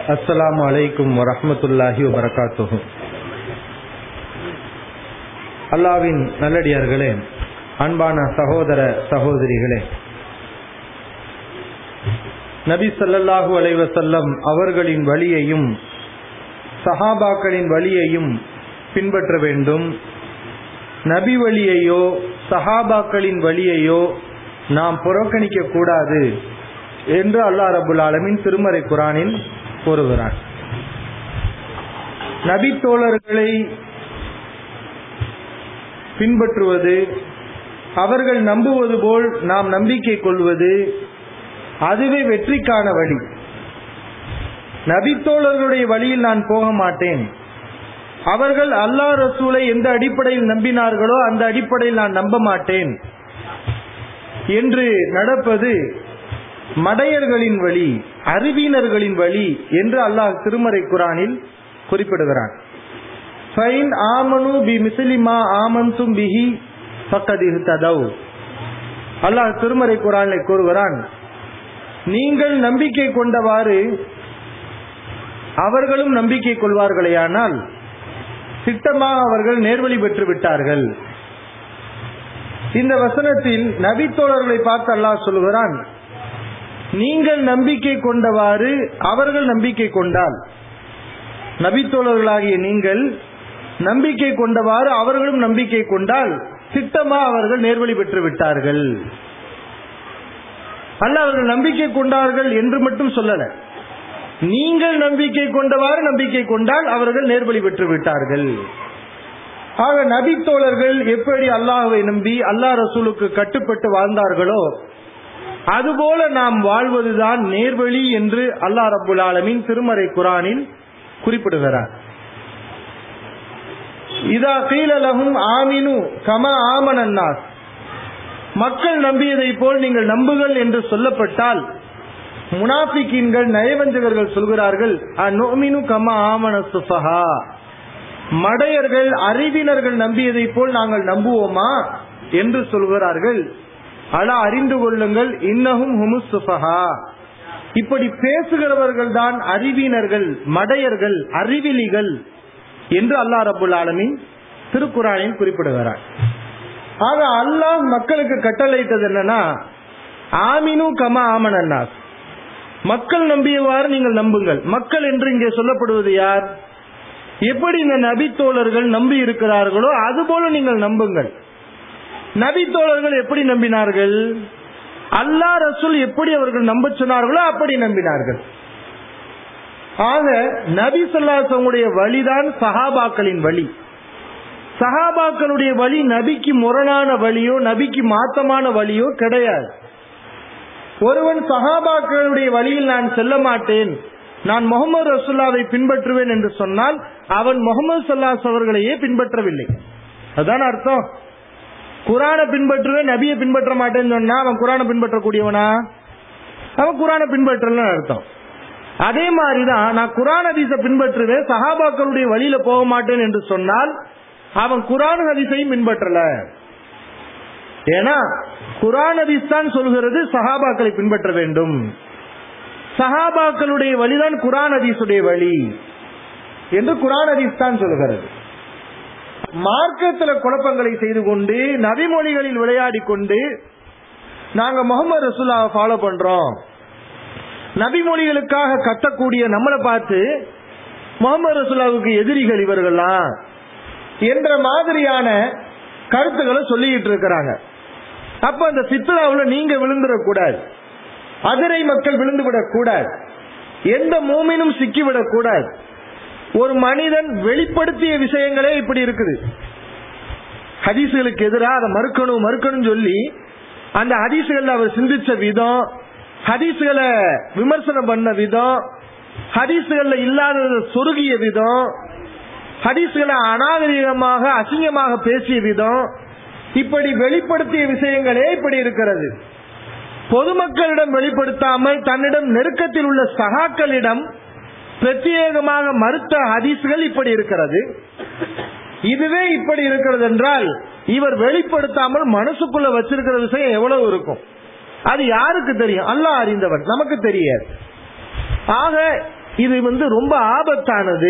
அஸ்ஸலாமு அலைக்கும் வரஹ்மத்துல்லாஹி வபரகாத்துஹு அல்லாவின் நல்லடியார்களே அன்பான சகோதர சகோதரிகளே நபி ஸல்லல்லாஹு அலைஹி வஸல்லம் அவர்களின் வழியையும் சஹாபாக்களின் வழியையும் பின்பற்ற வேண்டும் நபி வழியையோ சஹாபாக்களின் வழியையோ நாம் புறக்கணிக்க கூடாது என்று அல்லாஹ் ரபுல் ஆலமின் திருமறை குரானில் கூறுகிறான் நபி தோழர்களை பின்பற்றுவது அவர்கள் நம்புவது போல் நாம் நம்பிக்கை கொள்வது அதுவே வெற்றிக்கான வழி நபித்தோழர்களுடைய வழியில் நான் போக மாட்டேன் அவர்கள் அல்லா ரசூலை எந்த அடிப்படையில் நம்பினார்களோ அந்த அடிப்படையில் நான் நம்ப மாட்டேன் என்று நடப்பது மடையர்களின் வழி அறிவினர்களின் வழி என்று அல்லாஹ் திருமறை குரானில் குறிப்பிடுகிறான் ஃபைன் ஆமனு பி மிசிலிமா ஆமன்தும் பிஹி பக்கதிஹ் ததவ் அல்லாஹ் திருமறை குரானில் கூறுகிறான் நீங்கள் நம்பிக்கை கொண்டவாறு அவர்களும் நம்பிக்கை கொள்வார்களேயானால் திட்டமாக அவர்கள் நேர்வழி பெற்று விட்டார்கள் இந்த வசனத்தில் நபித்தோழர்களை பார்த்து அல்லாஹ் சொல்கிறான் நீங்கள் நம்பிக்கை கொண்டவாறு அவர்கள் நம்பிக்கை கொண்டால் நபித்தோழர்களாகிய நீங்கள் நம்பிக்கை கொண்டவாறு அவர்களும் நம்பிக்கை கொண்டால் திட்டமா அவர்கள் நேர்வழி பெற்று விட்டார்கள் அல்ல அவர்கள் நம்பிக்கை கொண்டார்கள் என்று மட்டும் சொல்லல நீங்கள் நம்பிக்கை கொண்டவாறு நம்பிக்கை கொண்டால் அவர்கள் நேர்வழி பெற்று விட்டார்கள் ஆக நபித்தோழர்கள் எப்படி அல்லாஹுவை நம்பி அல்லாஹ் ரசூலுக்கு கட்டுப்பட்டு வாழ்ந்தார்களோ அதுபோல நாம் வாழ்வதுதான் நேர்வழி என்று அல்லாஹ் ரபுல் ஆலமின் திருமறை குரானில் குறிப்பிடுகிறார் இதா கீழலகும் ஆமினு கம ஆமன் அன்னாஸ் மக்கள் நம்பியதை போல் நீங்கள் நம்புகள் என்று சொல்லப்பட்டால் முனாபிக்கின்கள் நயவஞ்சகர்கள் சொல்கிறார்கள் அந்நோமினு கம ஆமன சுஃபஹா மடையர்கள் அறிவினர்கள் நம்பியதை போல் நாங்கள் நம்புவோமா என்று சொல்கிறார்கள் அல அறிந்து கொள்ளுங்கள் இன்னகும் ஹுமுஸ் சுஃபஹா இப்படி பேசுகிறவர்கள் தான் அறிவினர்கள் மடையர்கள் அறிவிலிகள் என்று அல்லாஹ் ரபுல் ஆலமின் திருக்குறானில் குறிப்பிடுகிறார் ஆக அல்லாஹ் மக்களுக்கு கட்டளையிட்டது என்னன்னா ஆமினு கம ஆமனன்னாஸ் மக்கள் நம்பியவாறு நீங்கள் நம்புங்கள் மக்கள் என்று இங்கே சொல்லப்படுவது யார் எப்படி இந்த நபித்தோழர்கள் நம்பி இருக்கிறார்களோ அதுபோல நீங்கள் நம்புங்கள் நபித்தோழர்கள் எப்படி நம்பினார்கள் அல்லா ரசூல் எப்படி அவர்கள் நம்ப சொன்னார்களோ அப்படி நம்பினார்கள் ஆக நபி சொல்லாசங்களுடைய வழிதான் சஹாபாக்களின் வழி சஹாபாக்களுடைய வழி நபிக்கு முரணான வழியோ நபிக்கு மாத்தமான வழியோ கிடையாது ஒருவன் சஹாபாக்களுடைய வழியில் நான் செல்ல மாட்டேன் நான் முகமது ரசுல்லாவை பின்பற்றுவேன் என்று சொன்னால் அவன் முகமது சல்லாஸ் அவர்களையே பின்பற்றவில்லை அதுதான் அர்த்தம் குரானை பின்பற்றுவேன் நபியை பின்பற்ற மாட்டேன்னு சொன்னா அவன் குரானை பின்பற்றக்கூடியவனா அவன் குரானை பின்பற்றலன்னு அர்த்தம் அதே மாதிரிதான் நான் குரான் ஹதீஸை பின்பற்றுவேன் சஹாபாக்களுடைய வழியில போக மாட்டேன் என்று சொன்னால் அவன் குரான் ஹதீஸையும் பின்பற்றல ஏன்னா குரான் ஹதீஸ் தான் சொல்கிறது சஹாபாக்களை பின்பற்ற வேண்டும் சஹாபாக்களுடைய வழிதான் குரான் ஹதீஸுடைய வழி என்று குரான் ஹதீஸ் தான் சொல்கிறது மார்க்கத்தில் குழப்பங்களை செய்து கொண்டு நபிமொழிகளில் விளையாடி கொண்டு நாங்க முகமது ரசூல்லாவை ஃபாலோ பண்றோம் நபிமொழிகளுக்காக கத்தக்கூடிய நம்மளை பார்த்து முகமது ரசூல்லாவுக்கு எதிரிகள் இவர்கள்லாம் என்ற மாதிரியான கருத்துக்களை சொல்லிட்டு இருக்கிறாங்க அப்ப அந்த சித்ராவில் நீங்க விழுந்துடக்கூடாது அதிரை மக்கள் விழுந்து விடக்கூடாது எந்த மூமினும் சிக்கிவிடக் கூடாது ஒரு மனிதன் வெளிப்படுத்திய விஷயங்களே இப்படி இருக்குது ஹதீசுகளுக்கு எதிராக அதை மறுக்கணும் மறுக்கணும் சொல்லி அந்த ஹதீசுகள் அவர் சிந்திச்ச விதம் ஹதீசுகளை விமர்சனம் பண்ண விதம் ஹதீசுகள்ல இல்லாததை சொருகிய விதம் ஹதீசுகளை அநாகரிகமாக அசிங்கமாக பேசிய விதம் இப்படி வெளிப்படுத்திய விஷயங்களே இப்படி இருக்கிறது பொதுமக்களிடம் வெளிப்படுத்தாமல் தன்னிடம் நெருக்கத்தில் உள்ள சகாக்களிடம் பிரத்யேகமாக மறுத்த ஹதீசுகள் இப்படி இருக்கிறது இதுவே இப்படி இருக்கிறது என்றால் இவர் வெளிப்படுத்தாமல் மனசுக்குள்ள வச்சிருக்கிற விஷயம் எவ்வளவு இருக்கும் அது யாருக்கு தெரியும் அல்லாஹ் அறிந்தவன் நமக்கு தெரியாது ஆக இது வந்து ரொம்ப ஆபத்தானது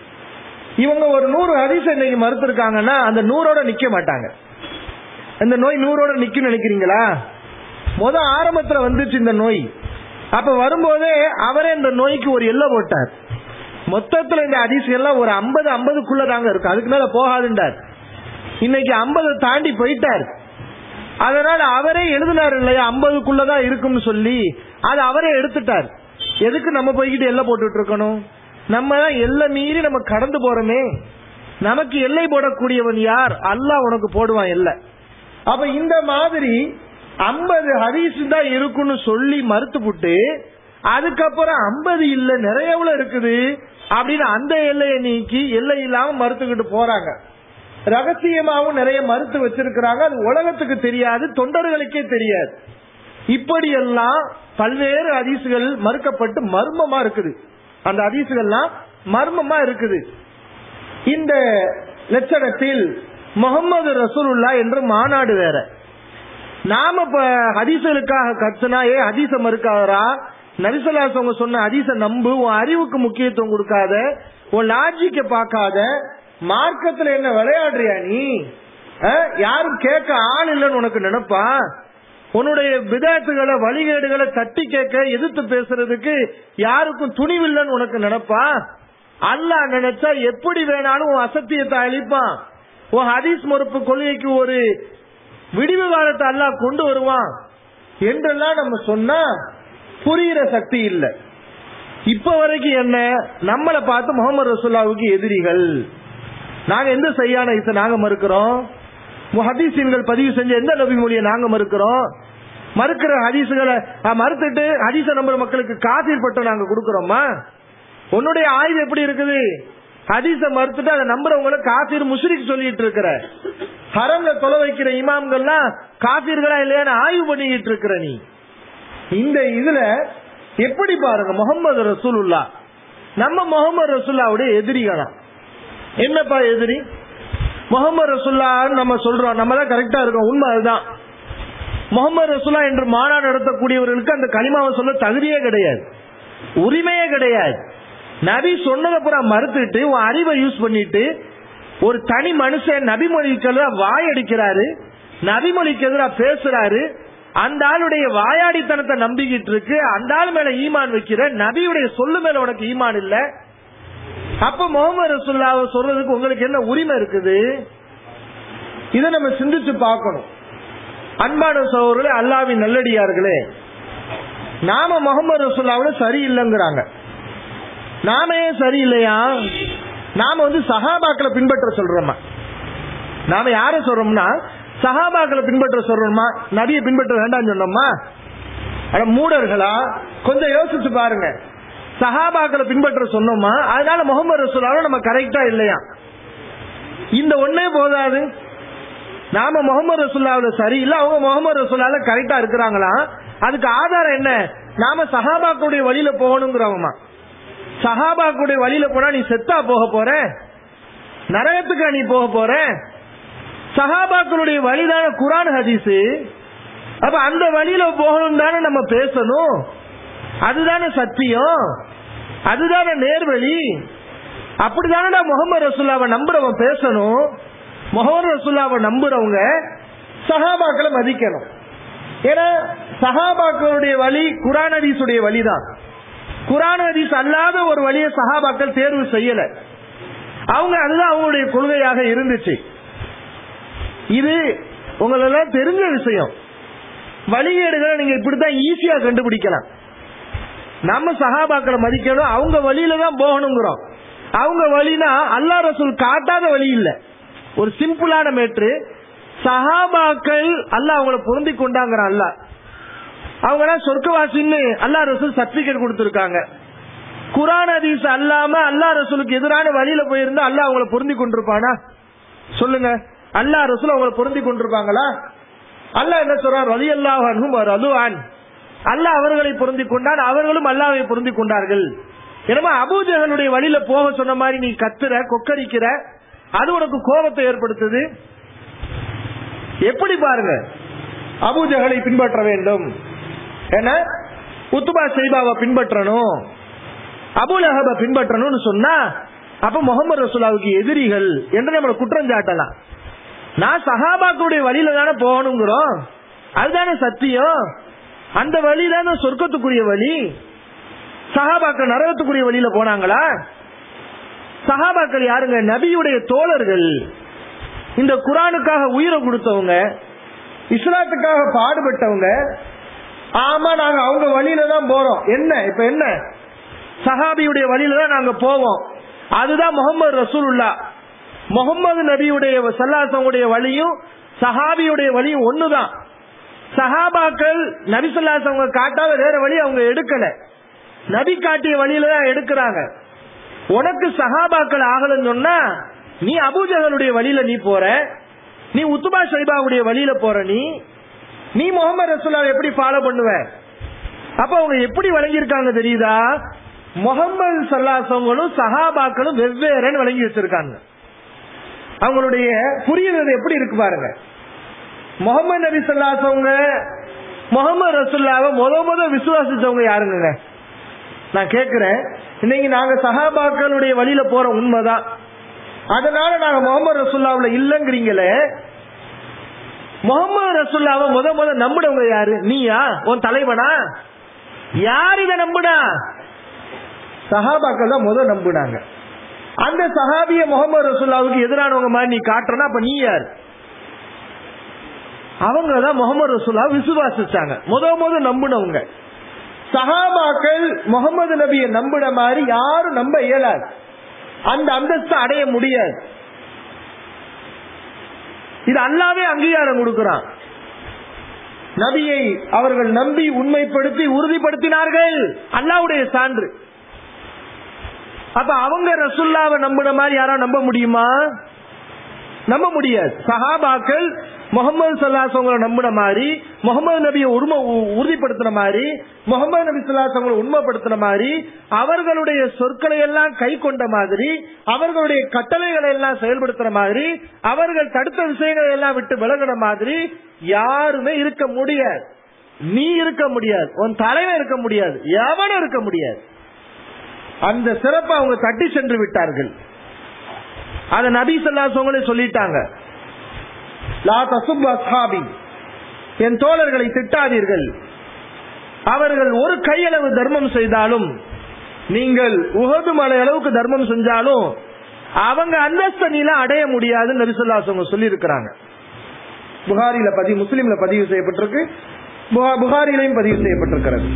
இவங்க ஒரு நூறு ஹதீஸ் இன்னைக்கு மறுத்திருக்காங்கன்னா அந்த நூறோட நிக்க மாட்டாங்க இந்த நோய் நூறோட நிக்கும் நினைக்கிறீங்களா முத ஆரம்பத்துல வந்துச்சு இந்த நோய் அப்ப வரும்போதே அவரே இந்த நோய்க்கு ஒரு எல்லை போட்டார் மொத்தத்துல இந்த ஹதீஸ் எல்லாம் ஒரு ஐம்பது ஐம்பதுக்குள்ள தாங்க இருக்கும் அதுக்கு மேல போகாதுன்றார் இன்னைக்கு ஐம்பது தாண்டி போயிட்டார் அதனால அவரே எழுதினார் இல்லையா ஐம்பதுக்குள்ளதான் இருக்கும்னு சொல்லி அது அவரே எடுத்துட்டார் எதுக்கு நம்ம போய்கிட்டு எல்லை போட்டுட்டு இருக்கணும் நம்ம தான் எல்லை மீறி நம்ம கடந்து போறோமே நமக்கு எல்லை போடக்கூடியவன் யார் அல்லாஹ் உனக்கு போடுவான் எல்லை அப்ப இந்த மாதிரி ஐம்பது ஹதீஸ் தான் இருக்குன்னு சொல்லி மறுத்துப்புட்டு அதுக்கப்புறம் ஐம்பது இல்ல நிறைய எவ்வளவு இருக்குது அப்படின்னு அந்த எல்லையை நீக்கி எல்லை இல்லாம மறுத்துக்கிட்டு போறாங்க ரகசியமாவும் நிறைய மறுத்து வச்சிருக்கிறாங்க அது உலகத்துக்கு தெரியாது தொண்டர்களுக்கே தெரியாது இப்படியெல்லாம் பல்வேறு அதிசுகள் மறுக்கப்பட்டு மர்மமா இருக்குது அந்த அதிசுகள்லாம் மர்மமா இருக்குது இந்த லட்சணத்தில் முகமது ரசூலுல்லா என்று மாநாடு வேற நாம இப்ப ஹதீசலுக்காக கத்துனா ஏ ஹதீச மறுக்காதரா நரிசலாஸ் அவங்க சொன்ன ஹதீச நம்பு உன் அறிவுக்கு முக்கியத்துவம் கொடுக்காத உன் லாஜிக்க பார்க்காத மார்க்கத்துல என்ன விளையாடுறியா நீ அஹ், யாரும் கேட்க ஆள் இல்லைன்னு உனக்கு நினைப்பா உன்னுடைய விதத்துகளை வழிகேடுகளை தட்டி கேட்க எதிர்த்து பேசுறதுக்கு யாருக்கும் துணிவில்லைன்னு உனக்கு நினைப்பா அல்லாஹ் நினைச்சா எப்படி வேணாலும் உன் அசத்தியத்தை அழிப்பான் உன் ஹதீஸ் மறுப்பு கொள்கைக்கு ஒரு விடிவு காலத்தை அல்லாஹ் கொண்டு வருவான் என்றெல்லாம் நம்ம சொன்னா புரியிற சக்தி இல்லை இப்ப வரைக்கும் என்ன நம்மளை பார்த்து முகமது ரசூல்லாவுக்கு எதிரிகள் நாங்க எந்த சரியான இசை நாங்க மறுக்கிறோம் ஹதீசீன்கள் பதிவு செஞ்ச எந்த நபி மொழியை நாங்க மறுக்கிறோம் மறுக்கிற ஹதீசுகளை அஹ், மறுத்துட்டு ஹதீச நம்புற மக்களுக்கு காசீர் பட்டம் நாங்க கொடுக்கறோமா உன்னுடைய ஆயுதம் எப்படி இருக்குது ஹதீஸ மறுத்துட்டு அதை நம்புறவங்கள காபீர் முஷ்ரிக் சொல்லிட்டு இருக்கிற ஹரம்ல தொலை வைக்கிற இமாம்கள்லாம் காபீர்களா இல்லையான்னு ஆய்வு பண்ணிக்கிட்டு இருக்கிற நீ இந்த இதுல எப்படி பாருங்க முகமது ரசூலுல்லா நம்ம முகமது ரசூல்லாவுடைய எதிரிகளா என்னப்பா எதிரி முகமது ரசூல்லா நம்ம சொல்றோம் நம்ம தான் கரெக்டா இருக்கோம் உண்மை அதுதான் முகமது ரசூல்லா என்று மாநாடு நடத்தக்கூடியவர்களுக்கு அந்த களிமாவை சொல்ல தகுதியே கிடையாது உரிமையே கிடையாது நபி சொன்னதை பூரா மறுத்துட்டு உன் அறிவை யூஸ் பண்ணிட்டு ஒரு தனி மனுஷன் நபிமொழிக்கு எதிராக வாய் அடிக்கிறாரு நபிமொழிக்கு எதிராக பேசுறாரு அந்த ஆளுடைய வாயாடித்தனத்தை நம்பிக்கிட்டு இருக்கு அந்த ஆள் மேல ஈமான் வைக்கிற நபியுடைய சொல்லு மேல உனக்கு ஈமான் இல்ல அப்ப முகமது ரசூல்லாவை சொல்றதுக்கு உங்களுக்கு என்ன உரிமை இருக்குது இதை நம்ம சிந்திச்சு பார்க்கணும் அன்பான சகோதரர்களே அல்லாவின் நல்லடியார்களே நாம முகமது ரசூல்லாவோட சரியில்லைங்கிறாங்க நாம ஏன் சரியில்லையா நாம வந்து சஹாபாக்களை பின்பற்ற சொல்றோமா நாம யார சொல்றோம்னா சஹாபாக்களை பின்பற்ற சொல்றோமா நபியை பின்பற்ற வேண்டாம்னு சொன்னோமா அட மூடர்களா கொஞ்சம் யோசிச்சு பாருங்க சஹாபாக்களை பின்பற்ற சொன்னோமா அதனால முகமது ரசூலாவை நம்ம கரெக்டா இல்லையா இந்த ஒன்னே போதாது நாம முகமது ரசூல்லாவில சரியில்லை அவங்க முகமது ரசூல்லால கரெக்டா இருக்கிறாங்களா அதுக்கு ஆதாரம் என்ன நாம சஹாபாக்களுடைய வழியில போகணுங்கிறவமா சஹாபாக்களுடைய வழியில போனா நீ செத்தா போக போற நரகத்துக்கு நீ போக போற சஹாபாக்களுடைய வழிதான குரான் ஹதீஸ் அப்ப அந்த வழியில போகணும் தானே நம்ம பேசணும் அதுதானே சத்தியம் அதுதானே நேர்வழி அப்படிதானடா முகமது ரசூல்லாவை நம்புறவன் பேசணும் முகமது ரசூல்லாவை நம்புறவங்க சஹாபாக்களை மதிக்கணும் ஏன்னா சஹாபாக்களுடைய வழி குரான் ஹதீஸுடைய வழிதான் குரான் ஹதீஸ் அல்லாத ஒரு வழியை சஹாபாக்கள் தேர்வு செய்யல அவங்க அதுதான் அவங்களுடைய கொள்கையாக இருந்துச்சு இது உங்களெல்லாம் தெரிஞ்ச விஷயம் வழிகேடுகளை நீங்க இப்படித்தான் ஈஸியா கண்டுபிடிக்கலாம் நம்ம சஹாபாக்களை மதிக்கணும் அவங்க வழியில தான் போகணுங்கிறோம் அவங்க வழினா அல்லா ரசூல் காட்டாத வழி இல்ல ஒரு சிம்பிளான மேட்ரு சஹாபாக்கள் அல்லாஹ் அவங்கள பொருந்தி கொண்டாங்கிறான் அல்ல அவங்க எல்லாம் சொர்க்கவாசின்னு அல்லா ரசூல் சர்டிபிகேட் கொடுத்திருக்காங்க குரான் ஹதீஸ் அல்லாம அல்லா ரசூலுக்கு எதிரான வழியில போயிருந்தா அல்லாஹ் அவங்கள பொருந்தி கொண்டிருப்பானா சொல்லுங்க அல்லா ரசூல் அவங்கள பொருந்தி கொண்டிருப்பாங்களா அல்லாஹ் என்ன சொல்றான் ரலி அல்லாஹ் ரலுவான் அல்லாஹ் அவர்களை பொருந்தி கொண்டான் அவர்களும் அல்லாவை பொருந்தி கொண்டார்கள் எனவே அபூஜகளுடைய வழியில போக சொன்ன மாதிரி நீ கத்துற கொக்கரிக்கிற அது உனக்கு கோபத்தை ஏற்படுத்துது எப்படி பாருங்க அபூஜகளை பின்பற்ற வேண்டும் என உத்துபா செய்பாவை பின்பற்றணும் அபுல் அஹப பின்பற்றணும்னு சொன்னா அப்ப முகமது ரசூலாவுக்கு எதிரிகள் என்று நம்மளை குற்றம் சாட்டலாம் நான் சஹாபாக்களுடைய வழியில தானே போகணுங்கிறோம் அதுதானே சத்தியம் அந்த வழி தானே சொர்க்கத்துக்குரிய வழி சஹாபாக்கள் நரகத்துக்குரிய வழியில போனாங்களா சஹாபாக்கள் யாருங்க நபியுடைய தோழர்கள் இந்த குரானுக்காக உயிரை கொடுத்தவங்க இஸ்லாத்துக்காக பாடுபட்டவங்க ஆமா நாங்க அவங்க வழியில தான் போறோம் என்ன இப்ப என்ன சஹாபியுடைய வழியில தான் நாங்க போவோம் அதுதான் முகமது ரசூலுல்லா முகமது நபியுடைய சல்லாசங்களுடைய வழியும் சஹாபியுடைய வழியும் ஒண்ணுதான் சஹாபாக்கள் நபி சொல்லாசவங்க காட்டாத வேற வழி அவங்க எடுக்கல நபி காட்டிய வழியில தான் எடுக்கிறாங்க உனக்கு சஹாபாக்கள் ஆகலன்னு சொன்னா நீ அபூஜகளுடைய வழியில நீ போற நீ உத்துபா ஷைபாவுடைய வழியில போற நீ நீ முகமது ரசூலாவை எப்படி ஃபாலோ பண்ணுவ அப்ப அவங்க எப்படி வழங்கியிருக்காங்க தெரியுதா முகமது சல்லாசவங்களும் சஹாபாக்களும் வெவ்வேறுன்னு வழங்கி வச்சிருக்காங்க அவங்களுடைய புரியுறது எப்படி இருக்கு பாருங்க முகமது நபி சொல்லாசவங்க முகமது ரசுல்லாவை முத முத விசுவாசிச்சவங்க யாருங்க நான் கேக்குறேன் இன்னைக்கு நாங்க சஹாபாக்களுடைய வழியில போற உண்மைதான் அதனால நாங்க முகமது ரசுல்லாவுல இல்லங்கிறீங்களே முகமது ரசுல்லாவை முத முத நம்பினவங்க யாரு நீயா உன் தலைவனா யார் இதை நம்புனா சஹாபாக்கள் தான் முத நம்புனாங்க அந்த சஹாபிய முகமது ரசுல்லாவுக்கு எதிரானவங்க மாதிரி நீ காட்டுறனா அப்ப நீ யார் அவங்க தான் முகமது ரசூல்லா விசுவாசிச்சாங்க முத முத நம்பினவங்க சஹாபாக்கள் முகமது நபியை நம்பின மாதிரி யாரும் நம்ப இயலாது அந்த அந்தஸ்து அடைய முடியாது இது அல்லாவே அங்கீகாரம் கொடுக்கிறான் நபியை அவர்கள் நம்பி உண்மைப்படுத்தி உறுதிப்படுத்தினார்கள் அல்லாவுடைய சான்று அப்ப அவங்க ரசுல்லாவை நம்பின மாதிரி யாரா நம்ப முடியுமா நம்ப முடியாது சஹாபாக்கள் முகமது சல்லாசவங்களை நம்பின மாதிரி முகமது நபியை உரிமை உறுதிப்படுத்தின மாதிரி முகமது நபி சொல்லாசவங்களை உண்மைப்படுத்தின மாதிரி அவர்களுடைய சொற்களை எல்லாம் கை கொண்ட மாதிரி அவர்களுடைய கட்டளைகளை எல்லாம் செயல்படுத்துற மாதிரி அவர்கள் தடுத்த விஷயங்களை எல்லாம் விட்டு விலகின மாதிரி யாருமே இருக்க முடியாது நீ இருக்க முடியாது உன் தலைவன் இருக்க முடியாது எவனும் இருக்க முடியாது அந்த சிறப்பை அவங்க தட்டி சென்று விட்டார்கள் அத நபி சொல்லாசவங்களே சொல்லிட்டாங்க லா தசுப் அஸ்ஹாபி என் தோழர்களை திட்டாதீர்கள் அவர்கள் ஒரு கையளவு தர்மம் செய்தாலும் நீங்கள் உகது மலை அளவுக்கு தர்மம் செஞ்சாலும் அவங்க அந்தஸ்த நிலை அடைய முடியாதுன்னு நபிசுல்லாசவங்க சொல்லி இருக்கிறாங்க புகாரில பதிவு முஸ்லீம்ல பதிவு செய்யப்பட்டிருக்கு புகாரிலையும் பதிவு செய்யப்பட்டிருக்கிறது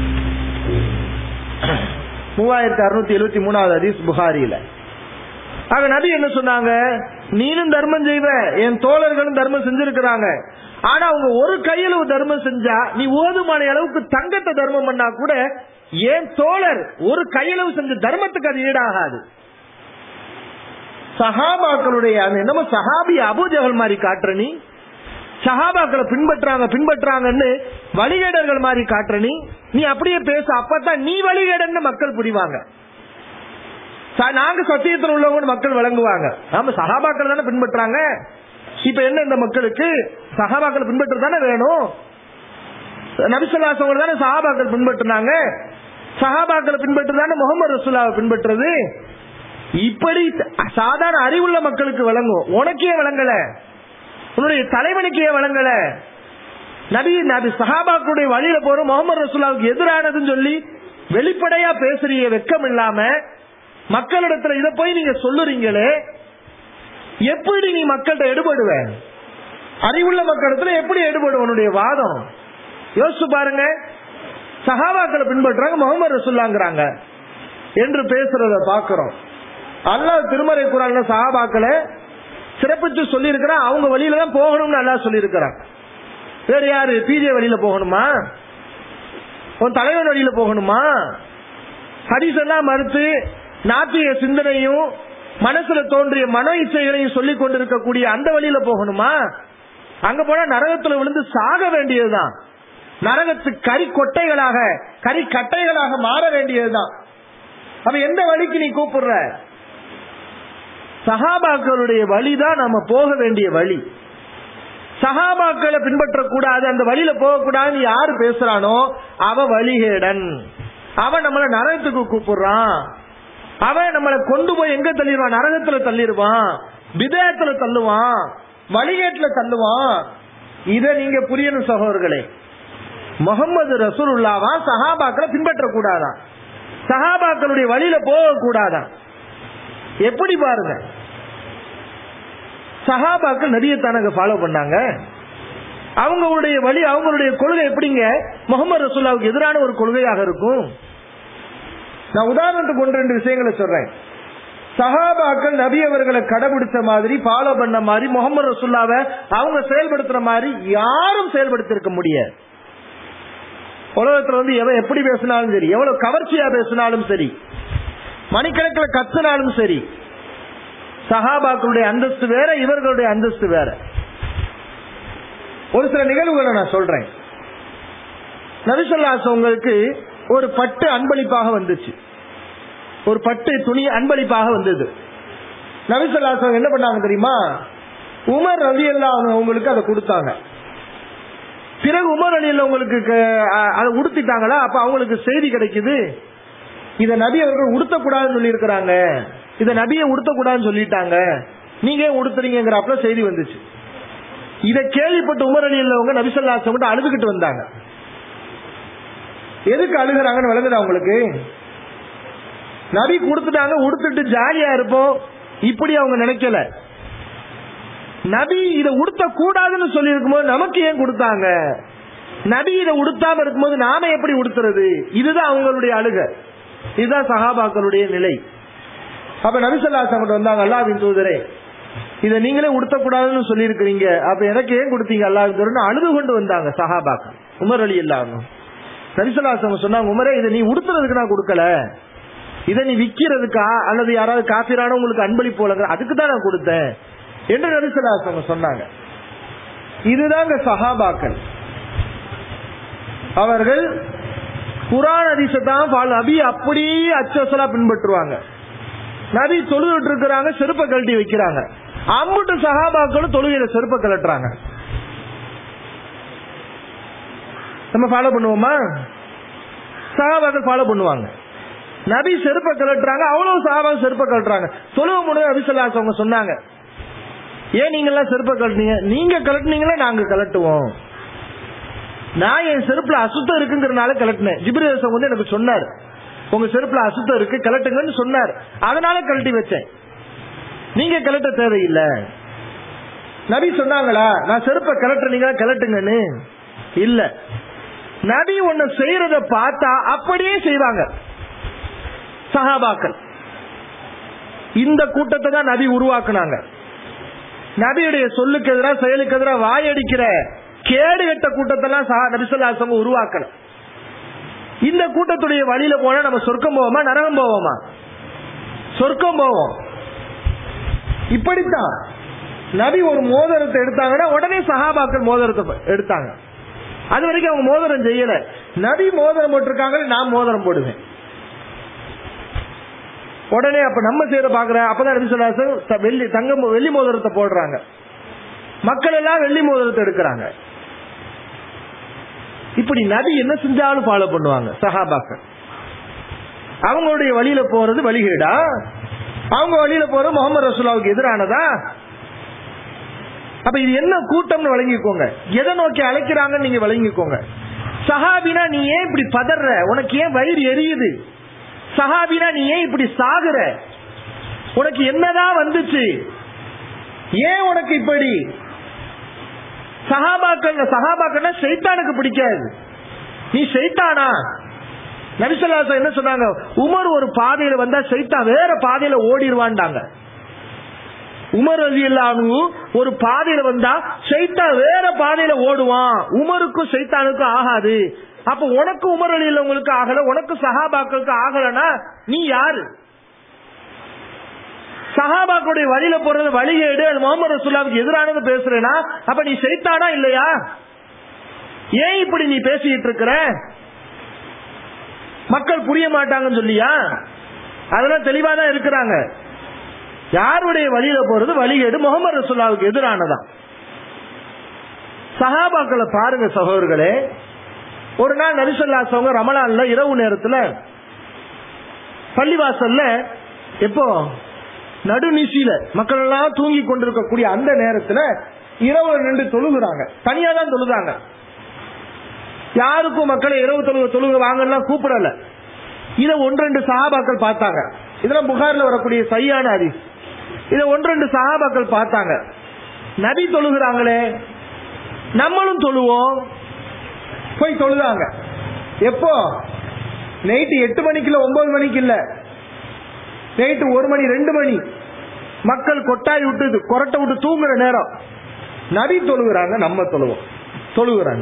மூவாயிரத்தி அறுநூத்தி எழுபத்தி மூணாவது ஹதீஸ் புகாரியில ஆக நபி என்ன சொன்னாங்க நீனும் தர்மம் செய்வ என் தோழர்களும் தர்மம் செஞ்சிருக்கிறாங்க ஆனா அவங்க ஒரு கையளவு தர்மம் செஞ்சா நீ ஓதுமான அளவுக்கு தங்கத்தை தர்மம் பண்ணா கூட என் தோழர் ஒரு கையளவு செஞ்ச தர்மத்துக்கு அது ஈடாகாது சஹாபாக்களுடைய அந்த என்னமோ சஹாபி அபூஜகல் மாதிரி காட்டுற நீ சஹாபாக்களை பின்பற்றாங்க பின்பற்றாங்கன்னு வழிகேடர்கள் மாதிரி காட்டுற நீ நீ அப்படியே பேச அப்பதான் நீ வழிகேடன்னு மக்கள் புரிவாங்க நாங்க சத்தியத்தில் உள்ளவங்க மக்கள் விளங்குவாங்க ஆமா சகாபாக்கள் தானே பின்பற்றாங்க இப்ப என்ன இந்த மக்களுக்கு சகாபாக்கள் பின்பற்ற தானே வேணும் நபிசல்லாசவங்க தானே சகாபாக்கள் பின்பற்றினாங்க சகாபாக்களை பின்பற்று தானே முகமது ரசூலாவை பின்பற்றுறது இப்படி சாதாரண அறிவுள்ள மக்களுக்கு விளங்கும் உனக்கே விளங்கல உன்னுடைய தலைவனுக்கே விளங்கல நபி நபி சஹாபாக்களுடைய வழியில போற முகமது ரசூலாவுக்கு எதிரானதுன்னு சொல்லி வெளிப்படையா பேசுறீங்க வெக்கம் இல்லாம மக்களிடத்துல இத போய் நீங்க சொல்லுறீங்களே எப்படி நீ மக்கள்கிட்ட எடுபடுவ அறிவுள்ள மக்களிடத்துல எப்படி எடுபடும் உன்னுடைய வாதம் யோசிச்சு பாருங்க சஹாபாக்களை பின்பற்றாங்க முகமது ரசுல்லாங்கிறாங்க என்று பேசுறத பாக்குறோம் அல்லாஹ் திருமறை குரான்ல சஹாபாக்களை சிறப்பிச்சு சொல்லி இருக்கிறான் அவங்க வழியில தான் போகணும்னு அல்லாஹ் சொல்லி இருக்கிறான் வேற யாரு பிஜே வழியில போகணுமா உன் தலைவன் வழியில போகணுமா ஹரிஸ் எல்லாம் மறுத்து நாத்திய சிந்தனையும் மனசுல தோன்றிய மன இச்சைகளையும் சொல்லிக் கொண்டிருக்கக்கூடிய அந்த வழியில போகணுமா அங்க போனா நரகத்துல விழுந்து சாக வேண்டியதுதான் நரகத்து கறி கொட்டைகளாக கறி கட்டைகளாக மாற வேண்டியதுதான் அப்ப எந்த வழிக்கு நீ கூப்பிடுற சஹாபாக்களுடைய வழிதான் நம்ம போக வேண்டிய வழி சஹாபாக்களை பின்பற்றக்கூடாது அந்த வழியில போகக்கூடாதுன்னு யாரு பேசுறானோ அவ வழிகேடன் அவன் நம்மளை நரகத்துக்கு கூப்பிடுறான் அவன் நம்மளை கொண்டு போய் எங்க தள்ளிடுவான் நரகத்துல தள்ளிடுவான் விதயத்துல தள்ளுவான் வழிகேட்டுல தள்ளுவான் இத நீங்க புரியணும் சகோதரர்களே முகமது ரசூலுல்லாவா சஹாபாக்களை பின்பற்ற கூடாதான் சஹாபாக்களுடைய வழியில போக கூடாதான் எப்படி பாருங்க சஹாபாக்கள் நபியத்தானங்க ஃபாலோ பண்ணாங்க அவங்களுடைய வழி அவங்களுடைய கொள்கை எப்படிங்க முகமது ரசூல்லாவுக்கு எதிரான ஒரு கொள்கையாக இருக்கும் நான் உதாரணத்துக்கு ஒன்று ரெண்டு விஷயங்களை சொல்றேன் சஹாபாக்கள் நபி அவர்களை கடைபிடிச்ச மாதிரி ஃபாலோ பண்ண மாதிரி முகமது ரசூல்லாவை அவங்க செயல்படுத்துற மாதிரி யாரும் செயல்படுத்திருக்க முடியாது உலகத்துல வந்து எவன் எப்படி பேசினாலும் சரி எவ்வளவு கவர்ச்சியா பேசினாலும் சரி மணிக்கணக்கில் கத்துனாலும் சரி சஹாபாக்களுடைய அந்தஸ்து வேற இவர்களுடைய அந்தஸ்து வேற ஒரு சில நிகழ்வுகளை நான் சொல்றேன் நபிசல்லாஸ் உங்களுக்கு ஒரு பட்டு அன்பளிப்பாக வந்துச்சு ஒரு பட்டு துணி அன்பளிப்பாக வந்தது நபிசல்லாஸ் என்ன பண்ணாங்க தெரியுமா உமர் ரவி எல்லாம் அவங்களுக்கு அதை கொடுத்தாங்க பிறகு உமர் அலியில் உங்களுக்கு அதை உடுத்திட்டாங்களா அப்ப அவங்களுக்கு செய்தி கிடைக்குது இத நபி அவர்கள் உடுத்தக்கூடாதுன்னு சொல்லி இருக்கிறாங்க இத நபியை உடுத்தக்கூடாதுன்னு சொல்லிட்டாங்க நீங்க ஏன் உடுத்துறீங்கிறப்ப செய்தி வந்துச்சு இத கேள்விப்பட்ட உமர் அலி இல்லவங்க நபிசல்லாசம் மட்டும் அழுதுகிட்டு வந்தாங்க எதுக்கு அழுகுறாங்கன்னு விளங்குதா உங்களுக்கு நபி கொடுத்துட்டாங்க உடுத்துட்டு ஜாலியா இருப்போம் இப்படி அவங்க நினைக்கல நபி இதை உடுத்த கூடாதுன்னு சொல்லி இருக்கும்போது நமக்கு ஏன் கொடுத்தாங்க நபி இதை உடுத்தாம இருக்கும்போது நாம எப்படி உடுத்துறது இதுதான் அவங்களுடைய அழுக இதுதான் சகாபாக்களுடைய நிலை அப்ப நபிசல்லாசம் வந்தாங்க அல்லாவின் தூதரே இதை நீங்களே உடுத்தக்கூடாதுன்னு சொல்லி இருக்கிறீங்க அப்ப எனக்கு ஏன் கொடுத்தீங்க அல்லாவின் தூதர் அழுது கொண்டு வந்தாங்க சகாபாக்கள் உமர் அலி இல்லாம நபிசல்லாசம் சொன்னாங்க உமரே இதை நீ உடுத்துறதுக்கு நான் கொடுக்கல இதை நீ விக்கிறதுக்கா அல்லது யாராவது காப்பீரான உங்களுக்கு அன்பளிப்பு வழங்குற அதுக்கு தான் நான் கொடுத்தேன் என்று நபிசல்லாசம் சொன்னாங்க இதுதாங்க சஹாபாக்கள் அவர்கள் குரான் அதிசத்தான் நபி அப்படியே அச்சசலா பின்பற்றுவாங்க நபி தொழுதுட்டு இருக்கிறாங்க செருப்பை கழட்டி வைக்கிறாங்க அம்புட்டு சஹாபாக்களும் தொழுகையில செருப்பை கழட்டுறாங்க நம்ம ஃபாலோ பண்ணுவோமா சஹாபாக்கள் ஃபாலோ பண்ணுவாங்க நபி செருப்பை கழட்டுறாங்க அவ்வளவு சஹாபா செருப்பை கழட்டுறாங்க தொழுவ முடியும் நபிசல்லாஸ் அவங்க சொன்னாங்க ஏன் நீங்க எல்லாம் செருப்பை கழட்டினீங்க நீங்க கழட்டினீங்களா நாங்க கலட்டுவோம் நான் என் செருப்புல அசுத்தம் இருக்குங்கிறனால கலட்டினேன் ஜிப்ரேசம் வந்து எனக்கு சொன்னார் உங்க செருப்புல அசுத்தம் இருக்கு கலட்டுங்கன்னு சொன்னார் அதனால கழட்டி வச்சேன் நீங்க கலட்ட தேவையில்லை நபி சொன்னாங்களா நான் செருப்பை கலட்டுறீங்களா கலட்டுங்கன்னு இல்ல நபி ஒன்னு செய்யறத பார்த்தா அப்படியே செய்வாங்க சஹாபாக்கள் இந்த கூட்டத்தை தான் நபி உருவாக்குனாங்க நபியுடைய சொல்லுக்கு எதிராக செயலுக்கு எதிராக வாயடிக்கிற கேடு கட்ட கூட்டத்தெல்லாம் நபிசல்லாசங்க உருவாக்கல இந்த கூட்டத்துடைய வழியில போனா நம்ம சொர்க்கம் போவோமா நரகம் போவோமா சொர்க்கம் போவோம் இப்படித்தான் நபி ஒரு மோதிரத்தை எடுத்தாங்கன்னா உடனே சஹாபாக்கள் மோதிரத்தை எடுத்தாங்க அது வரைக்கும் அவங்க மோதிரம் செய்யல நபி மோதிரம் போட்டிருக்காங்க நான் மோதிரம் போடுவேன் உடனே அப்ப நம்ம செய்யற பாக்குற அப்பதான் நபி சொல்லாசன் வெள்ளி தங்கம் வெள்ளி மோதிரத்தை போடுறாங்க மக்கள் எல்லாம் வெள்ளி மோதிரத்தை எடுக்கிறாங்க இப்படி நபி என்ன செஞ்சாலும் ஃபாலோ பண்ணுவாங்க சஹாபாக்கள் அவங்களுடைய வழியில போறது வழிகேடா அவங்க வழியில போறது முகமது ரசூலாவுக்கு எதிரானதா அப்ப இது என்ன கூட்டம்னு வழங்கிக்கோங்க எதை நோக்கி அழைக்கிறாங்கன்னு நீங்க வழங்கிக்கோங்க சஹாபினா நீ ஏன் இப்படி பதற உனக்கு ஏன் வயிறு எரியுது சஹாபினா நீ ஏன் இப்படி சாகுற உனக்கு என்னதான் வந்துச்சு ஏன் உனக்கு இப்படி சஹாபாக்கள் சஹாபாக்கள்னா சைத்தானுக்கு பிடிக்காது நீ சைத்தானா நபிசல்லாச என்ன சொன்னாங்க உமர் ஒரு பாதையில வந்தா சைத்தான் வேற பாதையில ஓடிடுவான்டாங்க உமர் அலி இல்லாம ஒரு பாதையில வந்தா சைத்தான் வேற பாதையில ஓடுவான் உமருக்கும் சைத்தானுக்கும் ஆகாது அப்ப உனக்கு உமர் அலி உங்களுக்கு ஆகல உனக்கு சஹாபாக்களுக்கு ஆகலனா நீ யாரு சஹாபாக்களுடைய வழியில போறது வழிகேடு அது முகமது ரசூல்லாவுக்கு எதிரானது பேசுறேனா அப்ப நீ செய்தானா இல்லையா ஏன் இப்படி நீ பேசிட்டு இருக்கிற மக்கள் புரிய மாட்டாங்கன்னு சொல்லியா அதெல்லாம் தெளிவா தான் இருக்கிறாங்க யாருடைய வழியில போறது வழிகேடு முகமது ரசூல்லாவுக்கு எதிரானதான் சஹாபாக்களை பாருங்க சகோதரர்களே ஒரு நாள் நரிசல்லாசவங்க ரமலான்ல இரவு நேரத்துல பள்ளிவாசல்ல எப்போ நடுநிசியில மக்கள் எல்லாம் தூங்கி கொண்டிருக்கக்கூடிய அந்த நேரத்துல இரவு நின்று தொழுகிறாங்க தனியா தான் தொழுதாங்க யாருக்கும் மக்களை இரவு தொழுக தொழுக வாங்கலாம் கூப்பிடல இத ஒன்றெண்டு சஹாபாக்கள் பார்த்தாங்க இதெல்லாம் புகார்ல வரக்கூடிய சரியான ஹதீஸ் இத ஒன்றெண்டு சஹாபாக்கள் பார்த்தாங்க நபி தொழுகிறாங்களே நம்மளும் தொழுவோம் போய் தொழுதாங்க எப்போ நைட்டு எட்டு மணிக்கு இல்ல ஒன்பது மணிக்கு இல்ல நைட்டு ஒரு மணி ரெண்டு மணி மக்கள் கொட்டாய் விட்டு கொரட்டை விட்டு தூங்குற நேரம் நபி தொழுகிறாங்க நம்ம தொழுவோம் தொழுகிறாங்க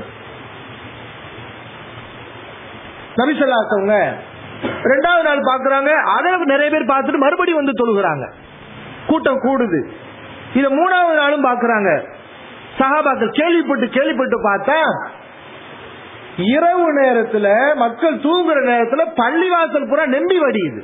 நபி சொல்லாத்தவங்க ரெண்டாவது நாள் பாக்குறாங்க அதில் நிறைய பேர் பார்த்துட்டு மறுபடியும் வந்து தொழுகிறாங்க கூட்டம் கூடுது இத மூணாவது நாளும் பாக்குறாங்க சகாபாக்கள் கேள்விப்பட்டு கேள்விப்பட்டு பார்த்தா இரவு நேரத்துல மக்கள் தூங்குற நேரத்துல பள்ளிவாசல் பூரா நெம்பி வடியுது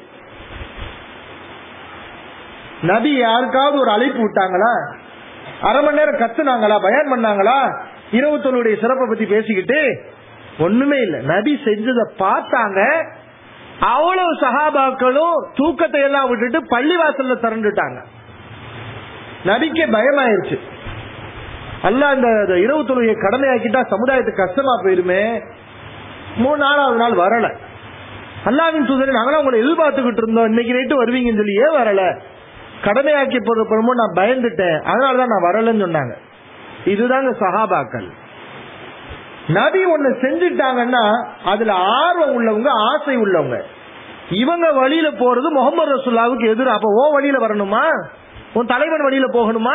நபி யாருக்காவது ஒரு அழைப்பு விட்டாங்களா அரை மணி நேரம் கத்துனாங்களா பயன் பண்ணாங்களா இரவு தொழுடைய சிறப்பை பத்தி பேசிக்கிட்டு ஒண்ணுமே இல்ல நபி செஞ்சதை பார்த்தாங்க அவ்வளவு சகாபாக்களும் தூக்கத்தை எல்லாம் விட்டுட்டு பள்ளிவாசல்ல திரண்டுட்டாங்க நபிக்கே பயமாயிருச்சு அல்ல அந்த இரவு தொழுகையை கடமையாக்கிட்டா சமுதாயத்துக்கு கஷ்டமா போயிருமே மூணு நாலாவது நாள் வரல அல்லாவின் தூதரை நாங்களும் உங்களை எதிர்பார்த்துக்கிட்டு இருந்தோம் இன்னைக்கு நைட்டு வருவீங்கன்னு சொல்லி ஏன் வரல கடமையாக்கி போறப்போ நான் பயந்துட்டேன் அதனாலதான் நான் வரலன்னு சொன்னாங்க இதுதாங்க சஹாபாக்கள் நபி ஒண்ணு செஞ்சுட்டாங்கன்னா அதுல ஆர்வம் உள்ளவங்க ஆசை உள்ளவங்க இவங்க வழியில போறது முகமது ரசுல்லாவுக்கு எதிர அப்ப ஓ வழியில வரணுமா உன் தலைவன் வழியில போகணுமா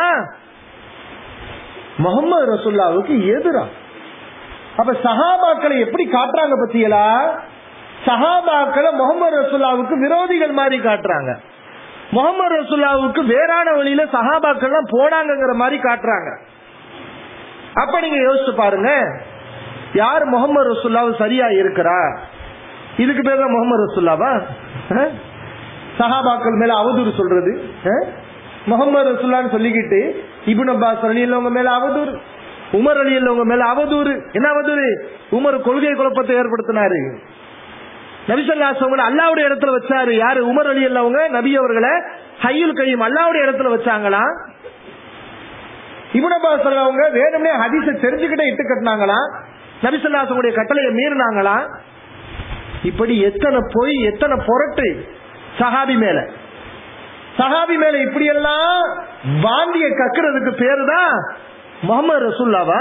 முகமது ரசுல்லாவுக்கு எதிரா அப்ப சஹாபாக்களை எப்படி காட்டுறாங்க பத்தியலா சஹாபாக்களை முகமது ரசுல்லாவுக்கு விரோதிகள் மாதிரி காட்டுறாங்க முகமது ரசுல்லாவுக்கு வேறான வழியில சஹாபாக்கள் போனாங்கிற மாதிரி காட்டுறாங்க அப்ப நீங்க யோசிச்சு பாருங்க யார் முகமது ரசுல்லாவு சரியா இருக்கிறா இதுக்கு பேர் தான் முகமது ரசுல்லாவா சஹாபாக்கள் மேல அவதூறு சொல்றது முகமது ரசுல்லான்னு சொல்லிக்கிட்டு இபுன் அப்பாஸ் அலி உங்க மேல அவதூறு உமர் அலி உங்க மேல அவதூறு என்ன அவதூறு உமர் கொள்கை குழப்பத்தை ஏற்படுத்தினாரு நபிசல்லாசவங்களை அல்லாவுடைய இடத்துல வச்சாரு யாரு உமர் அலி அல்லவங்க நபி அவர்களை ஹையுல் கையும் அல்லாவுடைய இடத்துல வச்சாங்களா இபுனபாஸ் அவங்க வேணும்னே ஹதீஸ தெரிஞ்சுக்கிட்டே இட்டு கட்டினாங்களா நபிசல்லாசனுடைய கட்டளையை மீறினாங்களா இப்படி எத்தனை பொய் எத்தனை பொருட்டு சஹாபி மேல சஹாபி மேல இப்படி எல்லாம் வாந்திய கக்குறதுக்கு பேரு தான் முகமது ரசுல்லாவா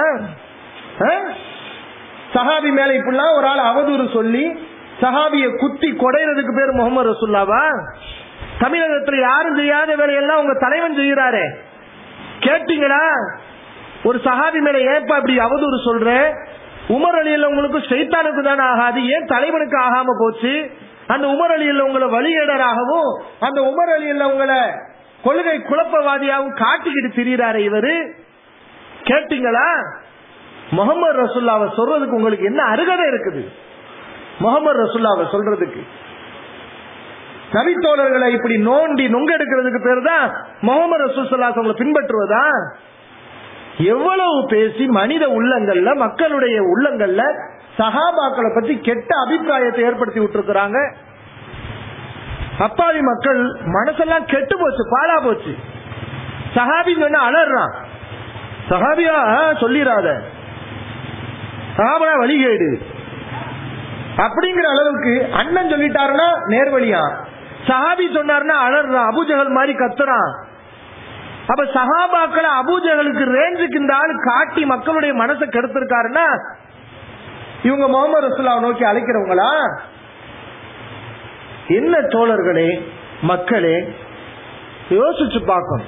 சஹாபி மேல இப்படிலாம் ஒரு ஆள் அவதூறு சொல்லி சஹாபிய குத்தி கொடைறதுக்கு பேர் முகமது ரசுல்லாவா தமிழகத்துல யாரும் செய்யாத வேலையெல்லாம் உங்க தலைவன் செய்யறாரே கேட்டீங்களா ஒரு சஹாபி மேல ஏப்பா இப்படி அவதூறு சொல்ற உமர் அலியில் உங்களுக்கு சைத்தானுக்கு தானே ஆகாது ஏன் தலைவனுக்கு ஆகாம போச்சு அந்த உமர் அலியில் உங்களை வழியேடராகவும் அந்த உமர் அலியில் உங்களை கொள்கை குழப்பவாதியாகவும் காட்டிக்கிட்டு திரியிறாரு இவரு கேட்டீங்களா முகமது ரசுல்லாவை சொல்றதுக்கு உங்களுக்கு என்ன அருகதை இருக்குது முகமது ரசுல்லாவை சொல்றதுக்கு நபித்தோழர்களை இப்படி நோண்டி நுங்கெடுக்கிறதுக்கு பேர் தான் முகமது ரசூல்லாஸ் அவங்களை பின்பற்றுவதா எவ்வளவு பேசி மனித உள்ளங்கள்ல மக்களுடைய உள்ளங்கள்ல சகாபாக்களை பத்தி கெட்ட அபிப்பிராயத்தை ஏற்படுத்தி விட்டுருக்கிறாங்க அப்பாவி மக்கள் மனசெல்லாம் கெட்டு போச்சு பாலா போச்சு சஹாபின்னு சொன்னா அலறான் சஹாபியா சொல்லிடாத சஹாபனா வழிகேடு அப்படிங்கிற அளவுக்கு அண்ணன் சொல்லிட்டாருன்னா நேர்வழியா சஹாபி சொன்னாருன்னா அலறான் அபுஜகல் மாதிரி கத்துறான் அப்ப சஹாபாக்களை அபூஜகளுக்கு ரேஞ்சுக்கு இந்த ஆள் காட்டி மக்களுடைய மனசை கெடுத்திருக்காருன்னா இவங்க முகமது ரசுல்லாவை நோக்கி அழைக்கிறவங்களா என்ன தோழர்களே மக்களே யோசிச்சு பார்க்கணும்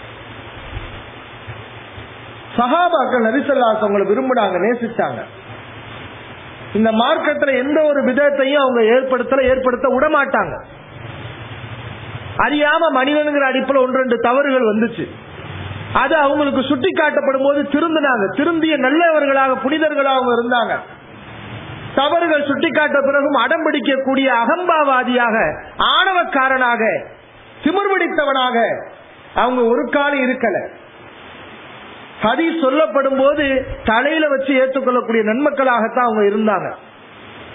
சஹாபாக்கள் நரிசல்லாஸ் அவங்களை விரும்பினாங்க நேசிச்சாங்க இந்த மார்க்கத்துல எந்த ஒரு விதத்தையும் அவங்க ஏற்படுத்தல ஏற்படுத்த விடமாட்டாங்க அறியாம மனிதனுங்கிற அடிப்பில் ஒன்று ரெண்டு தவறுகள் வந்துச்சு அது அவங்களுக்கு சுட்டி காட்டப்படும் போது திருந்தினாங்க திருந்திய நல்லவர்களாக புனிதர்களாக அவங்க இருந்தாங்க தவறுகள் சுட்டிக்காட்ட பிறகும் அடம்பிடிக்கக்கூடிய அகம்பாவாதியாக ஆணவக்காரனாக திமிர்பிடித்தவனாக அவங்க ஒரு காலம் இருக்கல ஹதீஸ் சொல்லப்படும் போது தலையில வச்சு ஏற்றுக்கொள்ளக்கூடிய நன்மக்களாகத்தான் அவங்க இருந்தாங்க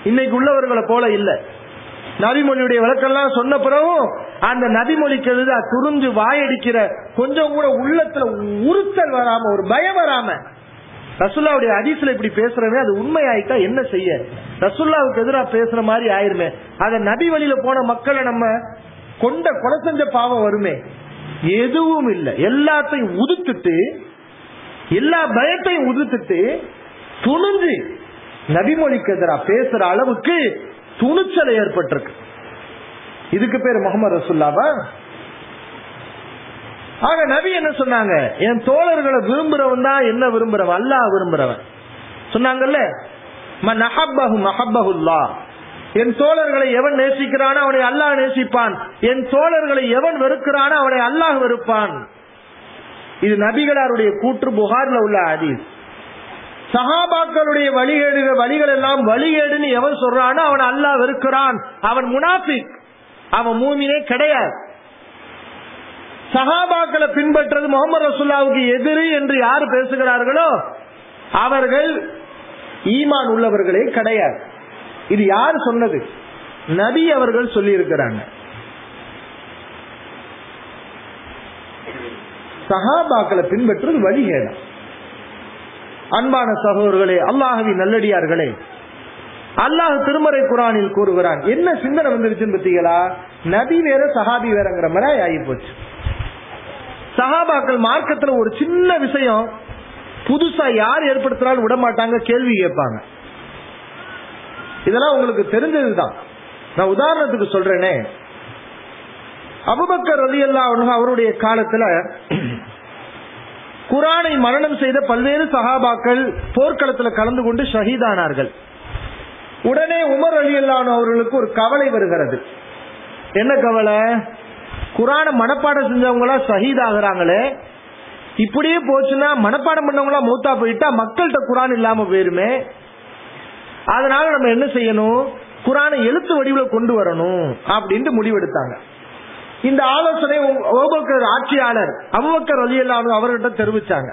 இன்னைக்கு உள்ளவர்களை போல இல்ல நபிமொழியுடைய விளக்கெல்லாம் சொன்ன பிறகும் அந்த நபிமொழிக்கு எதிரா துறிஞ்சு வாயடிக்கிற கொஞ்சம் கூட உள்ளத்துல உறுத்தல் வராம ஒரு பயம் வராம ரசுல்லாவுடைய அதிசல இப்படி பேசுறவே அது உண்மையாயிட்டா என்ன செய்ய ரசுல்லாவுக்கு எதிராக பேசுற மாதிரி ஆயிருமே அத நபி வழியில போன மக்களை நம்ம கொண்ட கொலை செஞ்ச பாவம் வருமே எதுவும் இல்லை எல்லாத்தையும் உதுத்துட்டு எல்லா பயத்தையும் உதுத்துட்டு துணிஞ்சு நபிமொழிக்கு எதிராக பேசுற அளவுக்கு துணிச்சல் ஏற்பட்டிருக்கு இதுக்கு பேர் முகமது ரசுல்லாவா ஆக நபி என்ன சொன்னாங்க என் தோழர்களை விரும்புறவன் தான் என்ன விரும்புறவன் அல்லாஹ் விரும்புறவன் சொன்னாங்கல்ல மஹப்பஹுல்லா என் தோழர்களை எவன் நேசிக்கிறானோ அவனை அல்லாஹ் நேசிப்பான் என் தோழர்களை எவன் வெறுக்கிறானோ அவனை அல்லாஹ் வெறுப்பான் இது நபிகளாருடைய கூற்று புகார்ல உள்ள அதீஸ் சஹாபாக்களுடைய வழிகேடுகள் வழிகள் எல்லாம் வழிகேடுன்னு எவன் சொல்றானோ அவன் அல்லாஹ் வெறுக்கிறான் அவன் முனாஃபிக் அவன் மூமினே கிடையாது சஹாபாக்களை பின்பற்றது முகமது ரசுல்லாவுக்கு எதிரி என்று யார் பேசுகிறார்களோ அவர்கள் ஈமான் உள்ளவர்களே கிடையாது இது யார் சொன்னது நபி அவர்கள் சொல்லி இருக்கிறாங்க சஹாபாக்களை பின்பற்றுவது வழிகேடம் அன்பான சகோதரர்களே அல்லாஹவி நல்லடியார்களே அல்லாஹ் திருமறை குரானில் கூறுகிறான் என்ன சிந்தனை வந்துருச்சுன்னு பார்த்தீங்களா நபி வேற சஹாபி வேறங்கிற மாதிரி ஆகி போச்சு சஹாபாக்கள் மார்க்கத்துல ஒரு சின்ன விஷயம் புதுசா யார் ஏற்படுத்தினாலும் விட மாட்டாங்க கேள்வி கேட்பாங்க இதெல்லாம் உங்களுக்கு தெரிஞ்சதுதான் நான் உதாரணத்துக்கு சொல்றேனே அபுபக்கர் ரதி அல்லா அவருடைய காலத்துல குரானை மரணம் செய்த பல்வேறு சஹாபாக்கள் போர்க்களத்தில் கலந்து கொண்டு ஷஹீதானார்கள் உடனே உமர் அலி அல்லான் அவர்களுக்கு ஒரு கவலை வருகிறது என்ன கவலை குரான மனப்பாடம் செஞ்சவங்களா ஷஹீத் ஆகுறாங்களே இப்படியே போச்சுன்னா மனப்பாடம் பண்ணவங்களா மூத்தா போயிட்டா மக்கள்கிட்ட குரான் இல்லாம போயிருமே அதனால நம்ம என்ன செய்யணும் குரானை எழுத்து வடிவில் கொண்டு வரணும் அப்படின்ட்டு முடிவெடுத்தாங்க இந்த ஆலோசனை அபுபக்கர் ஆட்சியாளர் அபுபக்கர் ரலியல்லாஹு அவர்கிட்ட தெரிவிச்சாங்க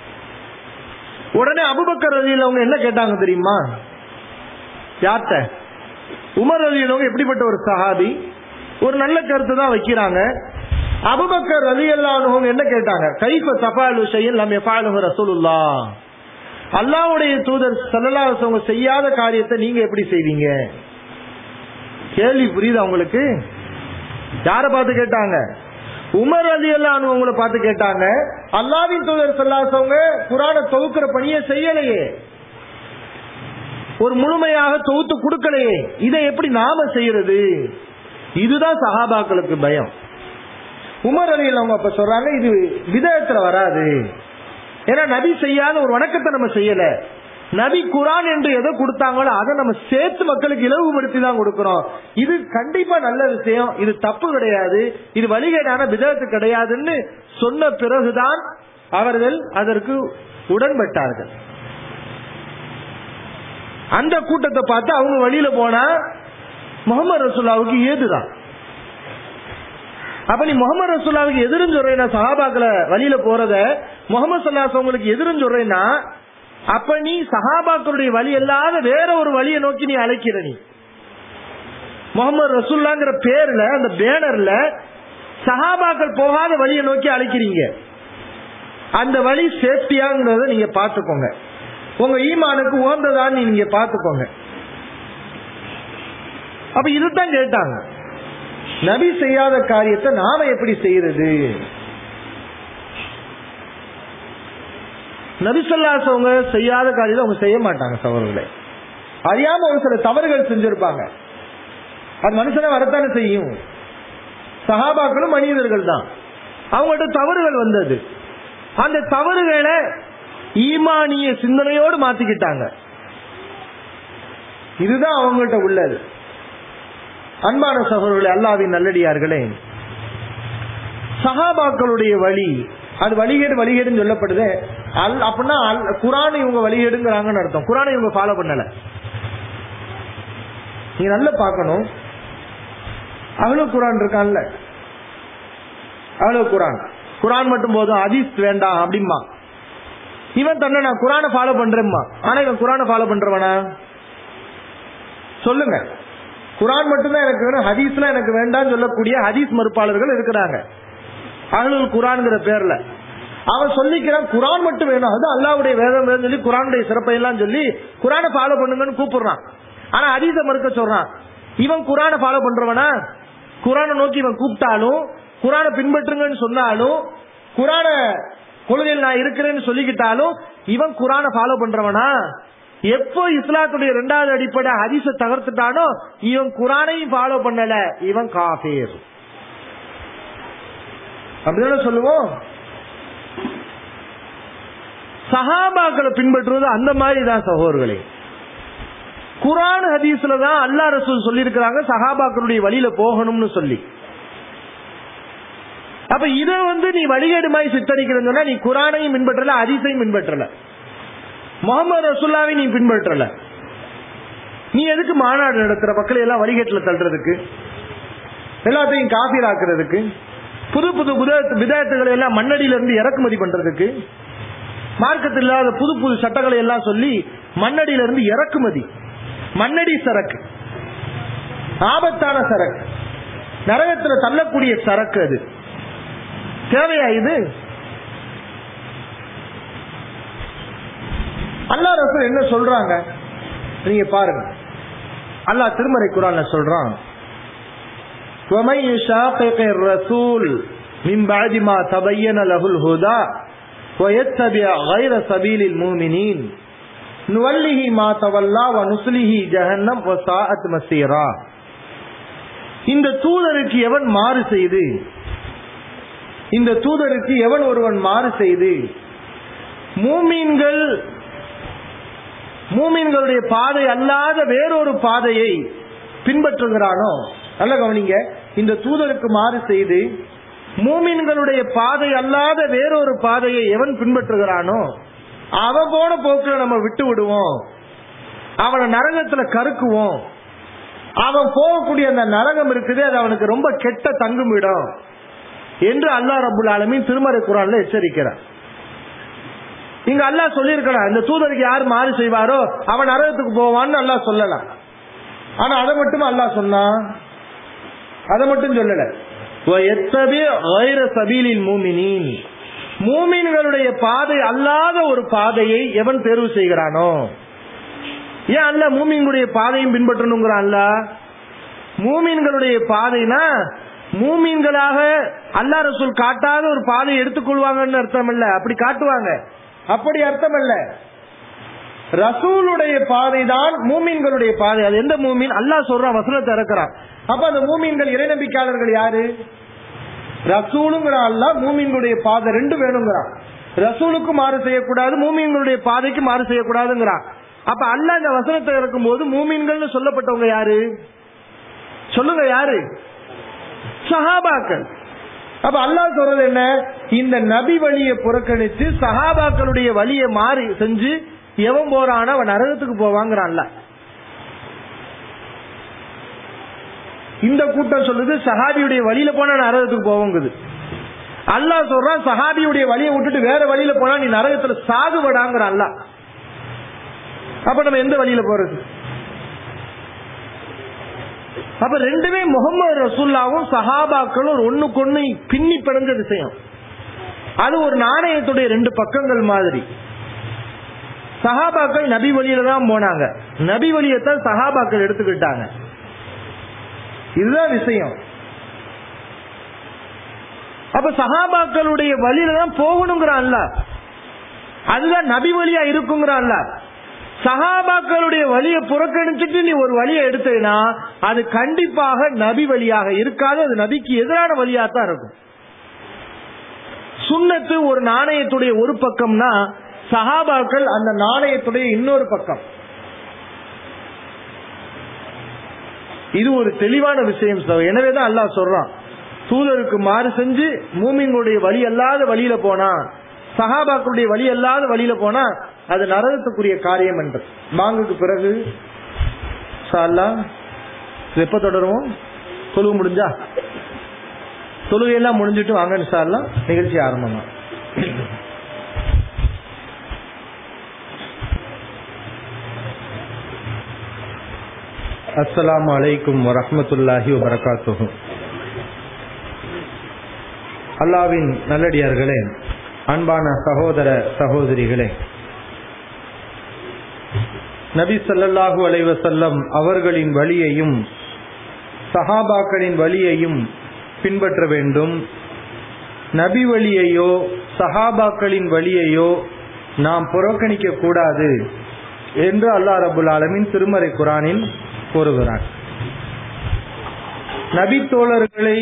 உடனே அபுபக்கர் ரலியல்லாஹு என்ன கேட்டாங்க தெரியுமா யார்கிட்ட உமர் ரலியல்லாஹு எப்படிப்பட்ட ஒரு சஹாபி ஒரு நல்ல கருத்து தான் வைக்கிறாங்க அபுபக்கர் ரலியல்லாஹு என்ன கேட்டாங்க கைஃப தஃபாலு ஷையன் லம் யஃபாலுஹு ரசூலுல்லாஹ் அல்லாஹ்வுடைய தூதர் ஸல்லல்லாஹு அலைஹி வஸல்லம் செய்யாத காரியத்தை நீங்க எப்படி செய்வீங்க கேள்வி புரியுதா உங்களுக்கு யார பார்த்து கேட்டாங்க உமர் அலி அல்லான்னு உங்களை பார்த்து கேட்டாங்க அல்லாவின் தூதர் சொல்லாசவங்க குரான தொகுக்கிற பணியை செய்யலையே ஒரு முழுமையாக தொகுத்து கொடுக்கலையே இதை எப்படி நாம செய்யறது இதுதான் சஹாபாக்களுக்கு பயம் உமர் அலி அவங்க அப்ப சொல்றாங்க இது விதத்துல வராது ஏன்னா நபி செய்யாத ஒரு வணக்கத்தை நம்ம செய்யல நபி குரான் என்று எதை கொடுத்தாங்களோ அதை நம்ம சேர்த்து மக்களுக்கு இலவுபடுத்தி தான் கொடுக்கிறோம் இது கண்டிப்பா நல்ல விஷயம் இது தப்பு கிடையாது இது வழிகேடான விதத்து கிடையாதுன்னு சொன்ன பிறகுதான் அவர்கள் அதற்கு உடன்பட்டார்கள் அந்த கூட்டத்தை பார்த்து அவங்க வழியில போனா முகமது ரசூல்லாவுக்கு ஏதுதான் அப்ப நீ முகமது ரசூல்லாவுக்கு எதிரும் சொல்றேன்னா சஹாபாக்களை வழியில போறத முகமது சல்லாஸ் உங்களுக்கு எதிரும் சொல்றேன்னா அப்ப நீ சஹாபாக்களுடைய வழி அல்லாத வேற ஒரு வழியை நோக்கி நீ அழைக்கிற நீ முகமது ரசூல்லாங்கிற பேர்ல அந்த பேனர்ல சஹாபாக்கள் போகாத வழியை நோக்கி அழைக்கிறீங்க அந்த வழி சேஃப்டியாங்கிறத நீங்க பாத்துக்கோங்க உங்க ஈமானுக்கு உகந்ததான்னு நீங்க பாத்துக்கோங்க அப்ப இதுதான் கேட்டாங்க நபி செய்யாத காரியத்தை நாம எப்படி செய்யறது நபிசல்லாசவங்க செய்யாத காரியத்தை அவங்க செய்ய மாட்டாங்க சவர்களே அறியாம ஒரு சில தவறுகள் செஞ்சிருப்பாங்க அது மனுஷனை வரத்தானே செய்யும் சகாபாக்களும் மனிதர்கள் தான் அவங்கள்ட்ட தவறுகள் வந்தது அந்த தவறுகளை ஈமானிய சிந்தனையோடு மாத்திக்கிட்டாங்க இதுதான் அவங்கள்ட்ட உள்ளது அன்பான சகோதரர்களே அல்லாவின் நல்லடியார்களே சகாபாக்களுடைய வழி அது வழிகேடு வழிகேடுன்னு சொல்லப்படுது அல் அப்படின்னா குரானை இவங்க வழிகேடுங்கிறாங்கன்னு அர்த்தம் குரானை இவங்க ஃபாலோ பண்ணல நீங்க நல்லா பார்க்கணும் அவ்வளவு குரான் இருக்கான்ல அவ்வளவு குரான் குரான் மட்டும் போதும் ஹதீஸ் வேண்டாம் அப்படிம்பா இவன் தன்னை நான் குரானை ஃபாலோ பண்றேம்மா ஆனா இவன் குரானை ஃபாலோ பண்றவனா சொல்லுங்க குரான் மட்டும்தான் எனக்கு வேணும் ஹதீஸ்லாம் எனக்கு வேண்டாம்னு சொல்லக்கூடிய ஹதீஸ் மறுப்பாளர்கள் இருக்கிறாங்க அகலுல் குரான்ங்கிற பேர்ல அவன் சொல்லிக்கிறான் குரான் மட்டும் வேணும் அது அல்லாவுடைய வேதம் வேணும் சொல்லி குரானுடைய சிறப்பை எல்லாம் சொல்லி குரானை ஃபாலோ பண்ணுங்கன்னு கூப்பிடுறான் ஆனா ஹதீஸை மறுக்க சொல்றான் இவன் குரானை ஃபாலோ பண்றவனா குரானை நோக்கி இவன் கூப்பிட்டாலும் குரானை பின்பற்றுங்கன்னு சொன்னாலும் குரான கொள்கையில் நான் இருக்கிறேன்னு சொல்லிக்கிட்டாலும் இவன் குரானை ஃபாலோ பண்றவனா எப்போ இஸ்லாத்துடைய இரண்டாவது அடிப்படை ஹதீஸ தகர்த்துட்டானோ இவன் குரானையும் ஃபாலோ பண்ணல இவன் காஃபீர் அப்படிதானே சொல்லுவோம் சஹாபாக்களை பின்பற்றுவது அந்த மாதிரி தான் சகோதரர்களே குரான் ஹதீஸ்ல தான் அல்லா ரசூல் சொல்லியிருக்கிறாங்க சஹாபாக்களுடைய வழியில போகணும்னு சொல்லி அப்ப இத வந்து நீ வழிகேடுமாய் சித்தரிக்கிறன்னு சொன்னா நீ குரானையும் பின்பற்றல ஹதீஸையும் பின்பற்றல முகமது ரசூல்லாவை நீ பின்பற்றல நீ எதுக்கு மாநாடு நடத்துற மக்களை எல்லாம் வழிகேட்டுல தள்ளுறதுக்கு எல்லாத்தையும் காபீர் ஆக்குறதுக்கு புது புது விதத்துகளை எல்லாம் மண்ணடியில இருந்து இறக்குமதி பண்றதுக்கு மார்க்கத்தில் இல்லாத புது புது சட்டங்களை எல்லாம் சொல்லி மண்ணடியில இருந்து இறக்குமதி மண்ணடி சரக்கு ஆபத்தான சரக்கு நரகத்துல தள்ளக்கூடிய சரக்கு அது தேவையா இது அல்லா ரசூல் என்ன சொல்றாங்க நீங்க பாருங்க அல்லாஹ் திருமறை குரான்ல சொல்றான் ومن يشاقق الرسول من بعد ما تبين له الهدى ويتبع غير سبيل المؤمنين نوله ما تولى ونصله جهنم وساءت مسيرا இந்த தூதருக்கு எவன் மாறு செய்து இந்த தூதருக்கு எவன் ஒருவன் மாறு செய்து மூமீன்கள் மூமீன்களுடைய பாதை அல்லாத வேறொரு பாதையை பின்பற்றுகிறானோ நல்ல கவனிங்க இந்த தூதருக்கு மாறு செய்து மூமின்களுடைய பாதை அல்லாத வேறொரு பாதையை எவன் பின்பற்றுகிறானோ அவன் போன போக்குல நம்ம விட்டு விடுவோம் அவனை நரகத்துல கருக்குவோம் அவன் போகக்கூடிய அந்த நரகம் இருக்குது அது அவனுக்கு ரொம்ப கெட்ட தங்குமிடம் என்று அல்லா ரபுல் ஆலமின் திருமறை குரான்ல எச்சரிக்கிறார் இங்க அல்லா சொல்லியிருக்கிறான் இந்த தூதருக்கு யார் மாறு செய்வாரோ அவன் நரகத்துக்கு போவான்னு அல்லா சொல்லலாம் ஆனா அதை மட்டும் அல்லா சொன்னா அதை மட்டும் சொல்லல சபீலில் மூமினின் மூமின்களுடைய பாதை அல்லாத ஒரு பாதையை எவன் தேர்வு செய்கிறானோ ஏன் அல்ல மூமின்களுடைய பாதையும் பின்பற்றணுங்கிறான் அல்ல மூமின்களுடைய பாதைனா மூமீன்களாக அல்லா ரசூல் காட்டாத ஒரு பாதையை எடுத்துக்கொள்வாங்கன்னு அர்த்தம் இல்ல அப்படி காட்டுவாங்க அப்படி அர்த்தம் அல்ல ரசூலுடைய பாதை தான் மூமீன்களுடைய பாதை அது எந்த மூமீன் அல்லாஹ் சொல்றான் வசனத்தை இறக்குறான் அப்ப அந்த மூமீன்கள் இறை நம்பிக்கையாளர்கள் யாரு ரசூலுங்கிற அல்ல மூமீன்களுடைய பாதை ரெண்டு வேணுங்கிறான் ரசூலுக்கு மாறு செய்யக்கூடாது மூமீன்களுடைய பாதைக்கு மாறு செய்யக்கூடாதுங்கிறான் அப்ப அல்ல இந்த வசனத்தை இறக்கும் போது மூமீன்கள் சொல்லப்பட்டவங்க யாரு சொல்லுங்க யாரு சஹாபாக்கள் அப்ப அல்லாஹ் சொல்றது என்ன இந்த நபி வழியை புறக்கணித்து சஹாபாக்களுடைய வழியை மாறி செஞ்சு எவன் போறானோ அவன் நரகத்துக்கு போவாங்கிறான்ல இந்த கூட்டம் சொல்லுது சஹாபியுடைய வழியில போனா நரகத்துக்கு போவோங்குது அல்லாஹ் சொல்றான் சஹாபியுடைய வழியை விட்டுட்டு வேற வழியில போனா நீ நரகத்துல சாகுபடாங்கிற அல்ல அப்ப நம்ம எந்த வழியில போறது அப்ப ரெண்டுமே முகமது ரசூல்லாவும் சஹாபாக்களும் ஒண்ணுக்கு ஒண்ணு பின்னி பிணைஞ்ச விஷயம் அது ஒரு நாணயத்துடைய ரெண்டு பக்கங்கள் மாதிரி சஹாபாக்கள் நபி வழியில தான் போனாங்க நபி வழியத்தான் சஹாபாக்கள் எடுத்துக்கிட்டாங்க இதுதான் விஷயம் அப்ப சஹாபாக்களுடைய வழியில தான் போகணுங்கிறான் அல்ல அதுதான் நபி வழியா இருக்குங்கிறான் அல்ல சஹாபாக்களுடைய வழியை புறக்கணிச்சுட்டு நீ ஒரு வழியை எடுத்தீங்கன்னா அது கண்டிப்பாக நபி வழியாக இருக்காது அது நபிக்கு எதிரான வழியா தான் இருக்கும் சுண்ணத்து ஒரு நாணயத்துடைய ஒரு பக்கம்னா சஹாபாக்கள் அந்த நாணயத்துடைய இன்னொரு பக்கம் இது ஒரு தெளிவான விஷயம் எனவேதான் அல்லாஹ் சொல்றான் தூதருக்கு மாறு செஞ்சு மூமிங்களுடைய வழி அல்லாத வழியில போனா சஹாபாக்களுடைய வழி அல்லாத வழியில போனா அது நரகத்துக்குரிய காரியம் என்று மாங்குக்கு பிறகு எப்ப தொடருவோம் தொழுவு முடிஞ்சா தொழுகையெல்லாம் முடிஞ்சிட்டு வாங்கன்னு சார்லாம் நிகழ்ச்சி ஆரம்பமா அஸ்ஸலாமு அலைக்கும் வரஹ்மத்துல்லாஹி வபரகாத்துஹு அல்லாவின் நல்லடியார்களே அன்பான சகோதர சகோதரிகளே நபி ஸல்லல்லாஹு அலைஹி வஸல்லம் அவர்களின் வழியையும் சஹாபாக்களின் வழியையும் பின்பற்ற வேண்டும் நபி வழியையோ சஹாபாக்களின் வழியையோ நாம் புறக்கணிக்க கூடாது என்று அல்லாஹ் ரபுல் ஆலமின் திருமறை குரானில் கூறுகிறான் நபி தோழர்களை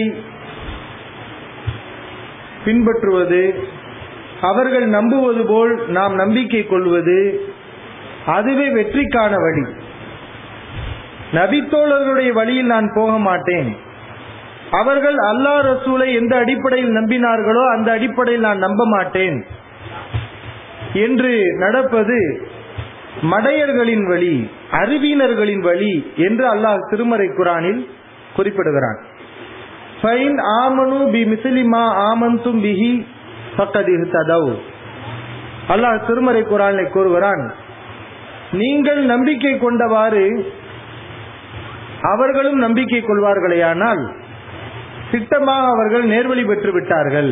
பின்பற்றுவது அவர்கள் நம்புவது போல் நாம் நம்பிக்கை கொள்வது அதுவே வெற்றிக்கான வழி நபித்தோழர்களுடைய வழியில் நான் போக மாட்டேன் அவர்கள் அல்லா ரசூலை எந்த அடிப்படையில் நம்பினார்களோ அந்த அடிப்படையில் நான் நம்ப மாட்டேன் என்று நடப்பது மடையர்களின் வழி அறிவியினர்களின் வழி என்று அல்லாஹ் திருமறை குரானில் குறிப்பிடுகிறான் ஃபைன் ஆமனு பி மிசிலிமா ஆமந்தும் பிஹி பக்கதிஹ் ததவ் அல்லாஹ் திருமறை குரானை கூறுகிறான் நீங்கள் நம்பிக்கை கொண்டவாறு அவர்களும் நம்பிக்கை கொள்வார்களேயானால் திட்டமாக அவர்கள் நேர்வழி பெற்று விட்டார்கள்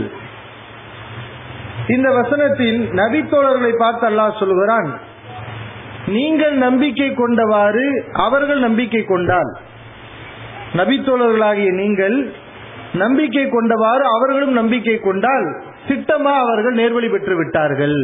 இந்த வசனத்தில் நபித்தோழர்களை பார்த்து அல்லாஹ் சொல்கிறான் நீங்கள் நம்பிக்கை கொண்டவாறு அவர்கள் நம்பிக்கை கொண்டால் நபித்தோழர்களாகிய நீங்கள் நம்பிக்கை கொண்டவாறு அவர்களும் நம்பிக்கை கொண்டால் திட்டமா அவர்கள் நேர்வழி பெற்று விட்டார்கள்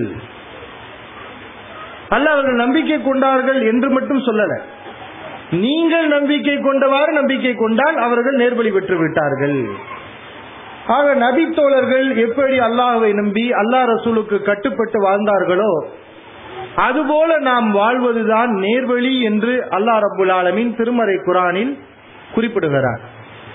அல்ல அவர்கள் நம்பிக்கை கொண்டார்கள் என்று மட்டும் சொல்லல நீங்கள் நம்பிக்கை கொண்டவாறு நம்பிக்கை கொண்டால் அவர்கள் நேர்வழி பெற்று விட்டார்கள் ஆக நபி தோழர்கள் எப்படி அல்லாஹுவை நம்பி அல்லாஹ் ரசூலுக்கு கட்டுப்பட்டு வாழ்ந்தார்களோ அதுபோல நாம் வாழ்வதுதான் நேர்வழி என்று அல்லாஹ் ரபுல் ஆலமின் திருமறை குரானில் குறிப்பிடுகிறார்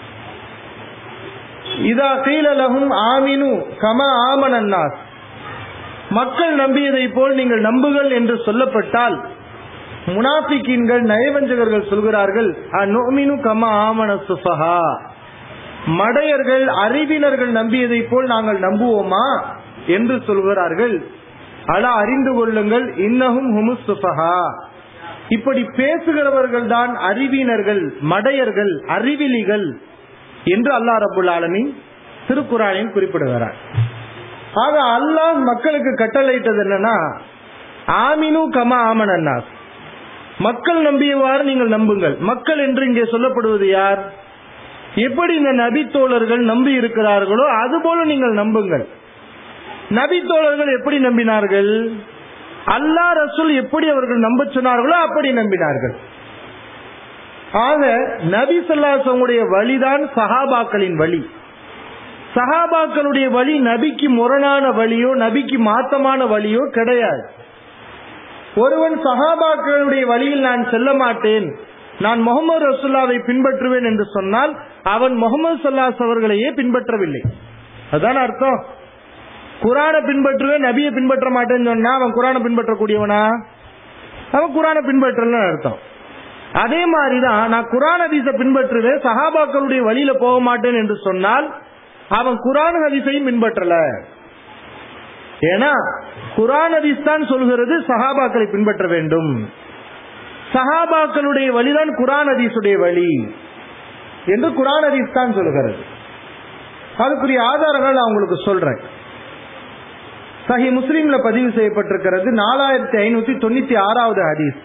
இதா கீழலகும் ஆமினு கம ஆமனன்னாஸ் மக்கள் நம்பியதை போல் நீங்கள் நம்புகள் என்று சொல்லப்பட்டால் முனாபிக்கீன்கள் நயவஞ்சகர்கள் சொல்கிறார்கள் அநோமினு கம ஆமன சுஃபஹா மடையர்கள் அறிவினர்கள் நம்பியதை போல் நாங்கள் நம்புவோமா என்று சொல்கிறார்கள் அலா அறிந்து கொள்ளுங்கள் இன்னகும் ஹுமுஸ் சுஃபஹா இப்படி பேசுகிறவர்கள் தான் அறிவினர்கள் மடையர்கள் அறிவிலிகள் என்று அல்லாஹ் ரபுல் ஆலமின் திருக்குறானில் குறிப்பிடுகிறார் ஆக அல்லாஹ் மக்களுக்கு கட்டளையிட்டது என்னன்னா ஆமினு கம ஆமனன்னாஸ் மக்கள் நம்பியவாறு நீங்கள் நம்புங்கள் மக்கள் என்று இங்கே சொல்லப்படுவது யார் எப்படி இந்த நபி தோழர்கள் நம்பி இருக்கிறார்களோ அதுபோல நீங்கள் நம்புங்கள் நபி தோழர்கள் எப்படி நம்பினார்கள் அல்லா ரசூல் எப்படி அவர்கள் நம்ப சொன்னார்களோ அப்படி நம்பினார்கள் ஆக நபி சொல்லாசங்களுடைய வழிதான் சஹாபாக்களின் வழி சஹாபாக்களுடைய வழி நபிக்கு முரணான வழியோ நபிக்கு மாத்தமான வழியோ கிடையாது ஒருவன் சஹாபாக்களுடைய வழியில் நான் செல்ல மாட்டேன் நான் முகமது ரசுல்லாவை பின்பற்றுவேன் என்று சொன்னால் அவன் முகமது சல்லாஸ் அவர்களையே பின்பற்றவில்லை அதுதான் அர்த்தம் குரானை பின்பற்றுவேன் நபியை பின்பற்ற மாட்டேன்னு சொன்னா அவன் குரானை பின்பற்றக்கூடியவனா அவன் குரானை பின்பற்றல அர்த்தம் அதே மாதிரிதான் நான் குரான் ஹதீஸை பின்பற்றுவேன் சஹாபாக்களுடைய வழியில போக மாட்டேன் என்று சொன்னால் அவன் குரான் ஹதீஸையும் பின்பற்றல ஏன்னா குரான் ஹதீஸ் தான் சொல்கிறது சஹாபாக்களை பின்பற்ற வேண்டும் சஹாபாக்களுடைய வழிதான் குரான் ஹதீஸுடைய வழி என்று குரான் ஹதீஸ் தான் சொல்கிறது அதுக்குரிய ஆதாரங்கள் நான் உங்களுக்கு சொல்றேன் சஹி முஸ்லீம்ல பதிவு செய்யப்பட்டிருக்கிறது நாலாயிரத்தி ஐநூத்தி தொண்ணூத்தி ஆறாவது ஹதீஸ்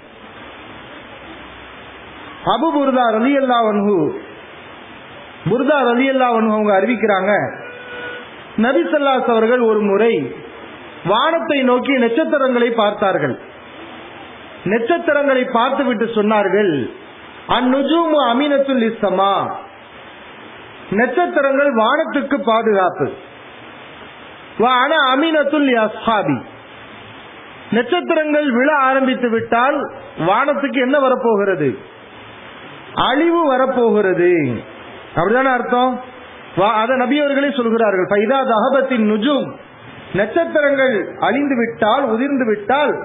அபு புர்தா ரலி அல்லா வன்ஹு புர்தா ரலி அல்லா வன்ஹு அவங்க அறிவிக்கிறாங்க நபிசல்லாஸ் அவர்கள் ஒரு முறை வானத்தை நோக்கி நட்சத்திரங்களை பார்த்தார்கள் நட்சத்திரங்களை பார்த்துவிட்டு சொன்னார்கள் அந்நுஜூமு அமீனத்துல் இஸ்ஸமா நட்சத்திரங்கள் வானத்துக்கு பாதுகாப்பு ஆனா அமீனத்துல் அஸ்ஹாபி நட்சத்திரங்கள் விழ ஆரம்பித்து விட்டால் வானத்துக்கு என்ன வரப்போகிறது அழிவு வரப்போகிறது அப்படிதானே அர்த்தம் அத நபியவர்களே சொல்கிறார்கள் பைதா தகபத்தின் நுஜும் நட்சத்திரங்கள் அழிந்து விட்டால் உதிர்ந்து விட்டால்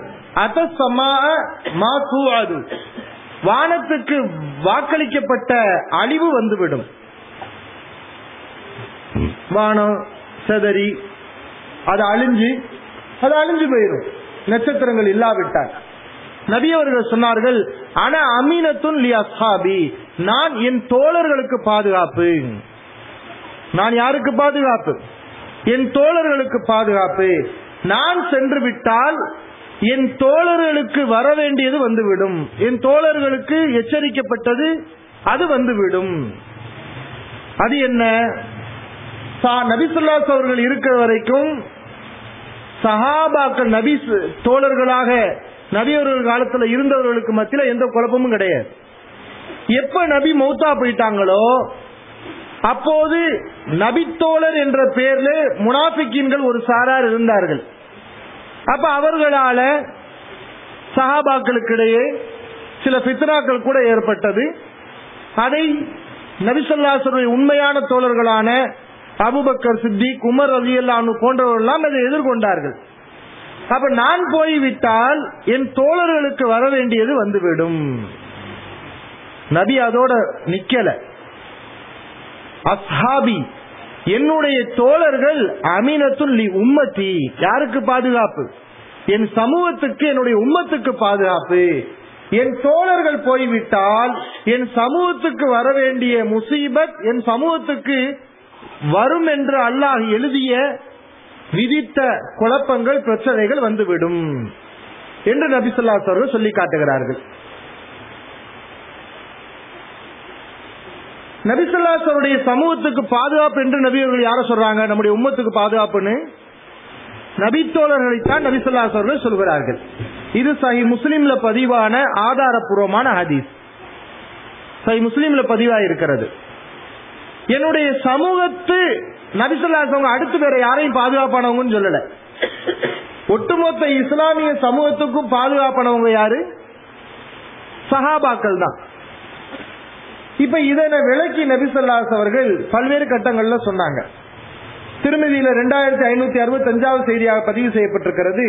அது வானத்துக்கு வாக்களிக்கப்பட்ட அழிவு வந்துவிடும் வானம் செதறி அது அழிஞ்சு அது அழிஞ்சு போயிடும் நட்சத்திரங்கள் இல்லாவிட்டால் நபி அவர்கள் சொன்னார்கள் ஆனா அமீனத்துன் லி அஸ்ஹாபி நான் என் தோழர்களுக்கு பாதுகாப்பு நான் யாருக்கு பாதுகாப்பு என் தோழர்களுக்கு பாதுகாப்பு நான் சென்று விட்டால் என் தோழர்களுக்கு வர வேண்டியது வந்துவிடும் என் தோழர்களுக்கு எச்சரிக்கப்பட்டது அது வந்துவிடும் அது என்ன சா- நபிசுல்லாஸ் அவர்கள் இருக்கிற வரைக்கும் சஹாபாக்கள் நபி ச- தோழர்களாக நபி அவர்கள் காலத்துல இருந்தவர்களுக்கு மத்தியில எந்த குழப்பமும் கிடையாது எப்ப நபி மௌத்தா போயிட்டாங்களோ அப்போது நபித்தோழர் என்ற பெயர்ல முனாஃபிக்கீன்கள் ஒரு சாரார் இருந்தார்கள் அப்ப அவர்களால சஹாபாக்களுக்கிடையே சில பித்னாக்கள் கூட ஏற்பட்டது அதை நபிசல்லாசருடைய உண்மையான தோழர்களான அபுபக்கர் சித்திக் உமர் அலி அல்லானு போன்றவர்கள்லாம் அதை எதிர்கொண்டார்கள் அப்ப நான் போய்விட்டால் என் தோழர்களுக்கு வர வேண்டியது வந்துவிடும் நபி அதோட நிக்கல அஸ்ஹாபி என்னுடைய தோழர்கள் அமீனத்துல் லி உம்மத்தி யாருக்கு பாதுகாப்பு என் சமூகத்துக்கு என்னுடைய உம்மத்துக்கு பாதுகாப்பு என் தோழர்கள் போய்விட்டால் என் சமூகத்துக்கு வர வேண்டிய முசீபத் என் சமூகத்துக்கு வரும் என்று அல்லாஹ் எழுதிய விதித்த குழப்பங்கள் பிரச்சனைகள் வந்துவிடும் என்று நபிசுல்லாஸ் அவர்கள் சொல்லி காட்டுகிறார்கள் நபிசுல்லாசருடைய சமூகத்துக்கு பாதுகாப்பு என்று நபி அவர்கள் யார சொல்றாங்க நம்முடைய உம்மத்துக்கு பாதுகாப்புன்னு நபித்தோழர்களைத்தான் நபிசுல்லாஸ் அவர்கள் சொல்கிறார்கள் இது சஹி முஸ்லிம்ல பதிவான ஆதாரபூர்வமான ஹதீஸ் சஹி முஸ்லிம்ல பதிவா இருக்கிறது என்னுடைய சமூகத்து நபிசுல்லாஸ் அவங்க அடுத்து வேற யாரையும் பாதுகாப்பானவங்கன்னு சொல்லல ஒட்டுமொத்த இஸ்லாமிய சமூகத்துக்கும் பாதுகாப்பானவங்க யாரு சஹாபாக்கள் தான் இப்ப இதனை விளக்கி நபிசல்லாஸ் அவர்கள் பல்வேறு கட்டங்கள்ல சொன்னாங்க திருமதியில ரெண்டாயிரத்தி ஐநூத்தி அறுபத்தி அஞ்சாவது செய்தியாக பதிவு செய்யப்பட்டிருக்கிறது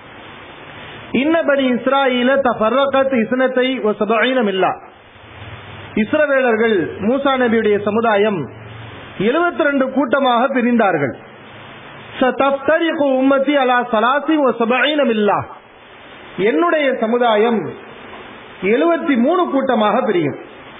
இன்னபடி இஸ்ராயில தஃபர்ரகத் இஸ்னத்தை சபைனம் இல்லா இஸ்ரவேலர்கள் மூசா நபியுடைய சமுதாயம் 72 ரெண்டு கூட்டமாக பிரிந்தார்கள் சதப்தரிகு உம்மத்தி அலா சலாசி ஒ சபைனம் இல்லா என்னுடைய சமுதாயம் 73 மூணு கூட்டமாக பிரியும்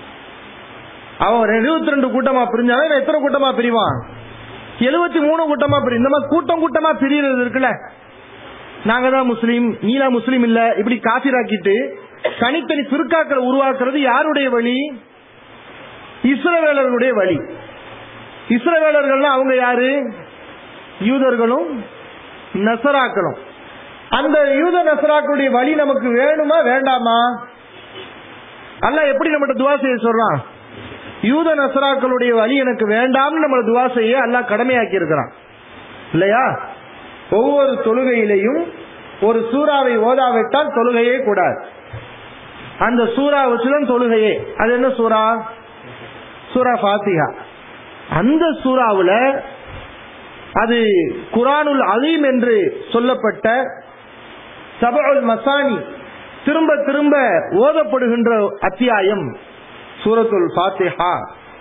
அவன் எழுபத்தி ரெண்டு கூட்டமா பிரிஞ்சாலும் இவன் எத்தனை கூட்டமா பிரிவான் எழுபத்தி மூணு கூட்டமா பிரியும் இந்த மாதிரி கூட்டம் கூட்டமா பிரியறது இருக்குல்ல நாங்க தான் முஸ்லீம் நீலா முஸ்லீம் இல்ல இப்படி காசிராக்கிட்டு தனித்தனி பிற்காக்களை உருவாக்குறது யாருடைய வழி இஸ்ரவேலர்களுடைய வழி இஸ்ரவேலர்கள்னா அவங்க யாரு யூதர்களும் நசராக்களும் அந்த யூத நசராக்களுடைய வழி நமக்கு வேணுமா வேண்டாமா அல்ல எப்படி நம்மகிட்ட துவா செய்ய சொல்றான் யூத நசராக்களுடைய வழி எனக்கு வேண்டாம்னு நம்மள துவா செய்ய அல்லாஹ் கடமையாக்கி இருக்கிறான் இல்லையா ஒவ்வொரு தொழுகையிலையும் ஒரு சூறாவை ஓதாவிட்டால் தொழுகையே கூடாது அந்த சூறா வச்சுதான் தொழுகையே அது என்ன சூறா சூரா ஃபாத்திஹா அந்த சூறாவுல அது குரானுல் அலீம் என்று சொல்லப்பட்ட சபுல் மசானி திரும்ப திரும்ப ஓதப்படுகின்ற அத்தியாயம் சூரத்துல் ஃபாத்திஹா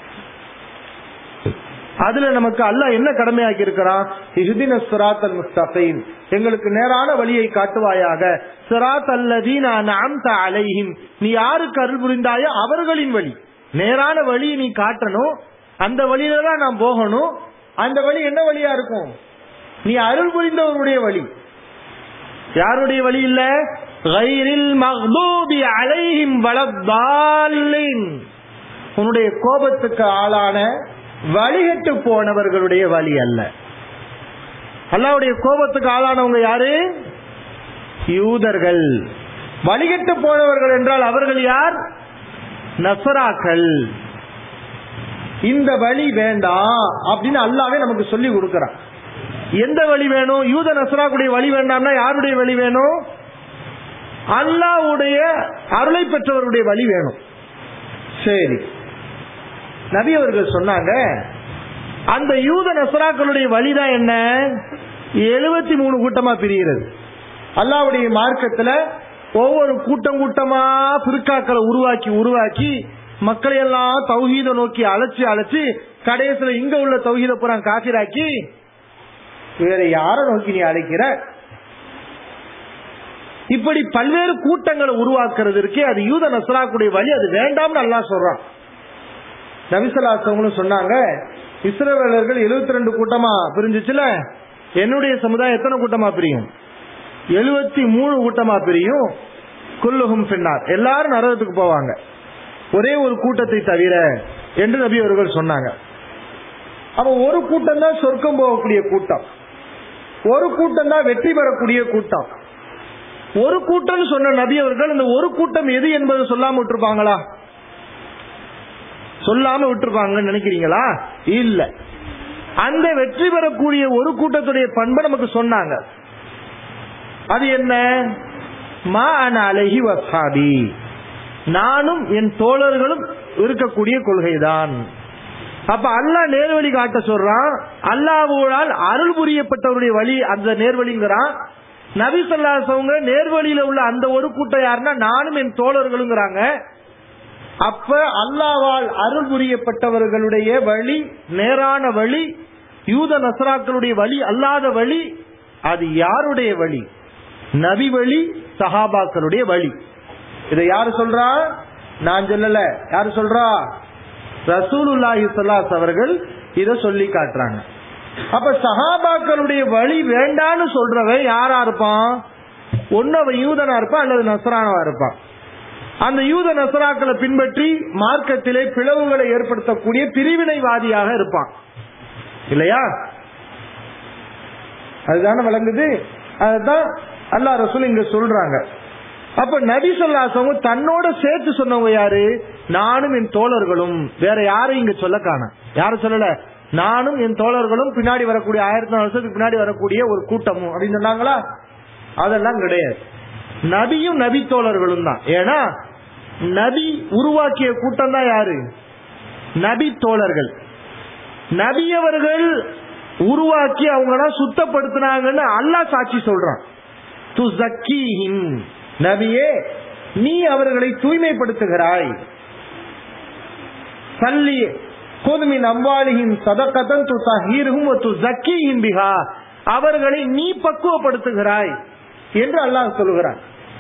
அதுல நமக்கு அல்லாஹ் என்ன கடமையாக்கி இருக்கிறான் இஹ்தின சிராத்தல் முஸ்தகீம் எங்களுக்கு நேரான வழியை காட்டுவாயாக சிராத் அல்லதீன அன்அம்த அலைஹிம் நீ யாருக்கு அருள் புரிந்தாயோ அவர்களின் வழி நேரான வழியை நீ காட்டணும் அந்த வழியில தான் நாம் போகணும் அந்த வழி என்ன வழியா இருக்கும் நீ அருள் புரிந்தவருடைய வழி யாருடைய வழி இல்ல கைரில் மஹ்தூபி அலைஹிம் வலத்தாலின் உன்னுடைய கோபத்துக்கு ஆளான வழிகட்டு போனவர்களுடைய வழி அல்ல அல்லாவுடைய கோபத்துக்கு ஆளானவங்க யாரு யூதர்கள் வழிகட்டு போனவர்கள் என்றால் அவர்கள் யார் நசராக்கள் இந்த வழி வேண்டாம் அப்படின்னு அல்லாவே நமக்கு சொல்லி கொடுக்கிறான் எந்த வழி வேணும் யூத நசராக்குடைய வழி வேண்டாம்னா யாருடைய வழி வேணும் அல்லாவுடைய அருளை பெற்றவருடைய வழி வேணும் சரி நபி அவர்கள் சொன்னாங்க அந்த யூத நசராக்களுடைய வழிதான் என்ன எழுபத்தி மூணு கூட்டமா பிரிகிறது அல்லாவுடைய மார்க்கத்துல ஒவ்வொரு கூட்டம் கூட்டமா பிற்காக்களை உருவாக்கி உருவாக்கி மக்களை எல்லாம் தௌஹீத நோக்கி அழைச்சு அழைச்சு கடைசியில இங்க உள்ள தௌஹீத புறா காசிராக்கி வேற யார நோக்கி நீ அழைக்கிற இப்படி பல்வேறு கூட்டங்களை உருவாக்குறதுக்கு அது யூத நசராக்குடைய வழி அது வேண்டாம்னு அல்லாஹ் சொல்றான் நபிசல்லாசவங்களும் சொன்னாங்க இஸ்ரவேலர்கள் 72 ரெண்டு கூட்டமா பிரிஞ்சுச்சுல என்னுடைய சமுதாயம் எத்தனை கூட்டமா பிரியும் எழுபத்தி மூணு கூட்டமா பிரியும் குல்லுகும் பின்னார் எல்லாரும் நரகத்துக்கு போவாங்க ஒரே ஒரு கூட்டத்தை தவிர என்று நபி அவர்கள் சொன்னாங்க அப்ப ஒரு கூட்டம் தான் சொர்க்கம் போகக்கூடிய கூட்டம் ஒரு கூட்டம் தான் வெற்றி பெறக்கூடிய கூட்டம் ஒரு கூட்டம் சொன்ன நபி அவர்கள் இந்த ஒரு கூட்டம் எது என்பதை சொல்லாம விட்டுருப்பாங்களா சொல்லாம விட்டுருப்பாங்கன்னு நினைக்கிறீங்களா இல்ல அந்த வெற்றி பெறக்கூடிய ஒரு கூட்டத்துடைய பண்பை நமக்கு சொன்னாங்க அது என்ன மா அன அலஹி வசாபி நானும் என் தோழர்களும் இருக்கக்கூடிய கொள்கைதான் அப்ப அல்லாஹ் நேர்வழி காட்ட சொல்றான் அல்லாஹ்வால் அருள் புரியப்பட்டவருடைய வழி அந்த நேர்வழிங்கிறான் நபி சொல்லாசவங்க நேர்வழியில உள்ள அந்த ஒரு கூட்டம் யாருன்னா நானும் என் தோழர்களுங்கிறாங்க அப்ப அல்லாவால் அருள் புரியப்பட்டவர்களுடைய வழி நேரான வழி யூத நசராக்களுடைய வழி அல்லாத வழி அது யாருடைய வழி நபி வழி சஹாபாக்களுடைய வழி இதை யாரு சொல்றா நான் சொல்லல யாரு சொல்றா ரசூலுல்லாஹி ஸல்லல்லாஹு அவர்கள் இத சொல்லி காட்டுறாங்க அப்ப சஹாபாக்களுடைய வழி வேண்டான்னு சொல்றவன் யாரா இருப்பான் ஒன்னு அவன் யூதனா இருப்பான் அல்லது நசரானவா இருப்பான் அந்த யூத நசராக்களை பின்பற்றி மார்க்கத்திலே பிளவுகளை ஏற்படுத்தக்கூடிய பிரிவினைவாதியாக இருப்பான் இல்லையா அதுதானே விளங்குது அதுதான் அல்லா ரசூல் இங்க சொல்றாங்க அப்ப நபி சொல்லாசவங்க தன்னோட சேர்த்து சொன்னவங்க யாரு நானும் என் தோழர்களும் வேற யாரும் இங்க சொல்ல காண யாரும் சொல்லல நானும் என் தோழர்களும் பின்னாடி வரக்கூடிய ஆயிரத்தி நாலு வருஷத்துக்கு பின்னாடி வரக்கூடிய ஒரு கூட்டமும் அப்படின்னு சொன்னாங்களா அதெல்லாம் கிடையாது நபியும் நபி தோழர்களும் தான் ஏன்னா நபி உருவாக்கிய கூட்டம் தான் யாரு நபி தோழர்கள் நபி அவர்கள் உருவாக்கி அவங்க சுத்தப்படுத்தினாங்கன்னு அல்லாஹ் சாட்சி சொல்றான் து ஜக்கீஹிம் நபியே நீ அவர்களை தூய்மைப்படுத்துகிறாய் சல்லி கோதுமின் அம்பாலியின் சதக்கதன் து தஹீரும் து ஜக்கீஹிம் பிஹா அவர்களை நீ பக்குவப்படுத்துகிறாய் என்று அல்லாஹ் சொல்லுகிறான்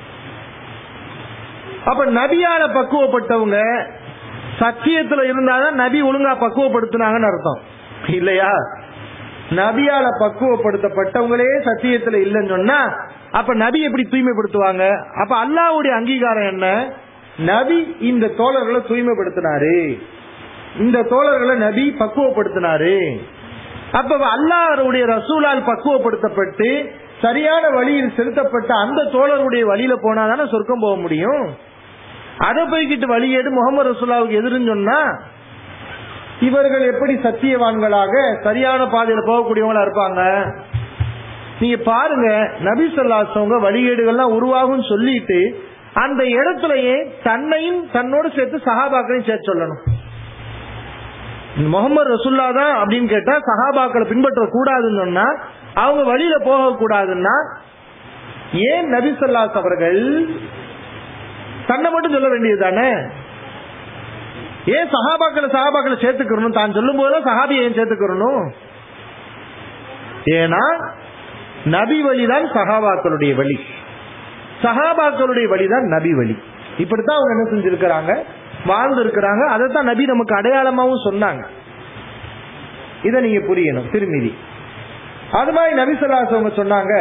அப்ப நபியால பக்குவப்பட்டவங்க சத்தியத்துல இருந்தாதான் நபி ஒழுங்கா பக்குவப்படுத்தினாங்கன்னு அர்த்தம் இல்லையா நபியால பக்குவப்படுத்தப்பட்டவங்களே சத்தியத்துல இல்லைன்னு சொன்னா அப்ப நபி எப்படி தூய்மைப்படுத்துவாங்க அப்ப அல்லாவுடைய அங்கீகாரம் என்ன நபி இந்த தோழர்களை தூய்மைப்படுத்தினாரு இந்த தோழர்களை நபி பக்குவப்படுத்தினாரு அப்ப அல்லாஹருடைய ரசூலால் பக்குவப்படுத்தப்பட்டு சரியான வழியில் செலுத்தப்பட்ட அந்த தோழருடைய வழியில போனா தானே சொர்க்கம் போக முடியும் அதை போய்கிட்டு வழியேடு முகமது ரசூலாவுக்கு எதிர்ன்னு சொன்னா இவர்கள் எப்படி சத்தியவான்களாக சரியான பாதையில போகக்கூடியவங்களா இருப்பாங்க நீங்க பாருங்க நபி சொல்லாசவங்க வழிகேடுகள்லாம் உருவாகும் சொல்லிட்டு அந்த இடத்துலயே தன்னையும் தன்னோடு சேர்த்து சகாபாக்களையும் சேர்த்து சொல்லணும் முகமது ரசுல்லா தான் அப்படின்னு கேட்டா சகாபாக்களை பின்பற்ற கூடாதுன்னு சொன்னா அவங்க வழியில போக கூடாதுன்னா ஏன் நபி சொல்லாஸ் அவர்கள் தன்னை மட்டும் சொல்ல வேண்டியது தானே ஏன் சகாபாக்களை சகாபாக்களை சேர்த்துக்கிறணும் தான் சொல்லும் போதெல்லாம் சகாபியை ஏன் சேர்த்துக்கிறணும் ஏன்னா நபி வழிதான் சகாபாக்களுடைய வழி சகாபாக்களுடைய வழிதான் நபி வழி இப்படித்தான் அவங்க என்ன செஞ்சிருக்கிறாங்க வாழ்ந்து இருக்கிறாங்க அதைத்தான் நபி நமக்கு அடையாளமாவும் சொன்னாங்க இதை நீங்க புரியணும் திருமிதி அது மாதிரி நபி சொல்லாஸ் அவங்க சொன்னாங்க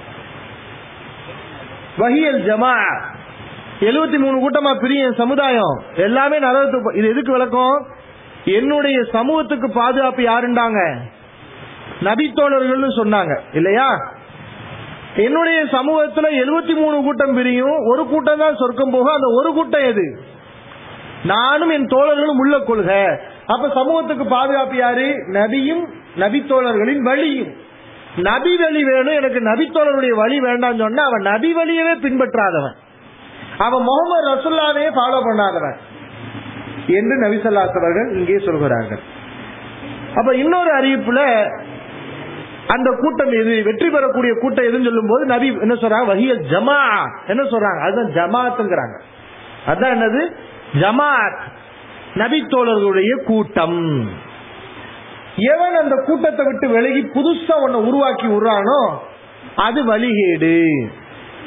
வஹியல் ஜமா எழுபத்தி மூணு கூட்டமா பிரிய சமுதாயம் எல்லாமே நரகத்துக்கு இது எதுக்கு விளக்கம் என்னுடைய சமூகத்துக்கு பாதுகாப்பு யாருண்டாங்க நபித்தோழர்கள்னு சொன்னாங்க இல்லையா என்னுடைய சமூகத்துல எழுபத்தி மூணு கூட்டம் பிரியும் ஒரு கூட்டம் தான் சொர்க்கம் போக அந்த ஒரு கூட்டம் எது நானும் என் தோழர்களும் உள்ள கொள்க அப்ப சமூகத்துக்கு பாதுகாப்பு யாரு நபியும் நபித்தோழர்களின் வழியும் நபி வழி வேணும் எனக்கு நபித்தோழருடைய வழி வேண்டாம் சொன்னா அவன் நபி வழியவே பின்பற்றாதவன் அவன் முகமது ரசுல்லாவே ஃபாலோ பண்ணாதவன் என்று நபிசல்லாஸ் அவர்கள் இங்கே சொல்கிறார்கள் அப்ப இன்னொரு அறிவிப்புல அந்த கூட்டம் எது வெற்றி பெறக்கூடிய கூட்டம் எதுன்னு சொல்லும் போது நபி என்ன சொல்றாங்க வகியல் ஜமா என்ன சொல்றாங்க அதுதான் ஜமாத்துங்கிறாங்க அதான் என்னது ஜமாத் நபி தோழர்களுடைய கூட்டம் எவன் அந்த கூட்டத்தை விட்டு விலகி புதுசா ஒன்ன உருவாக்கி விடுறானோ அது வழிகேடு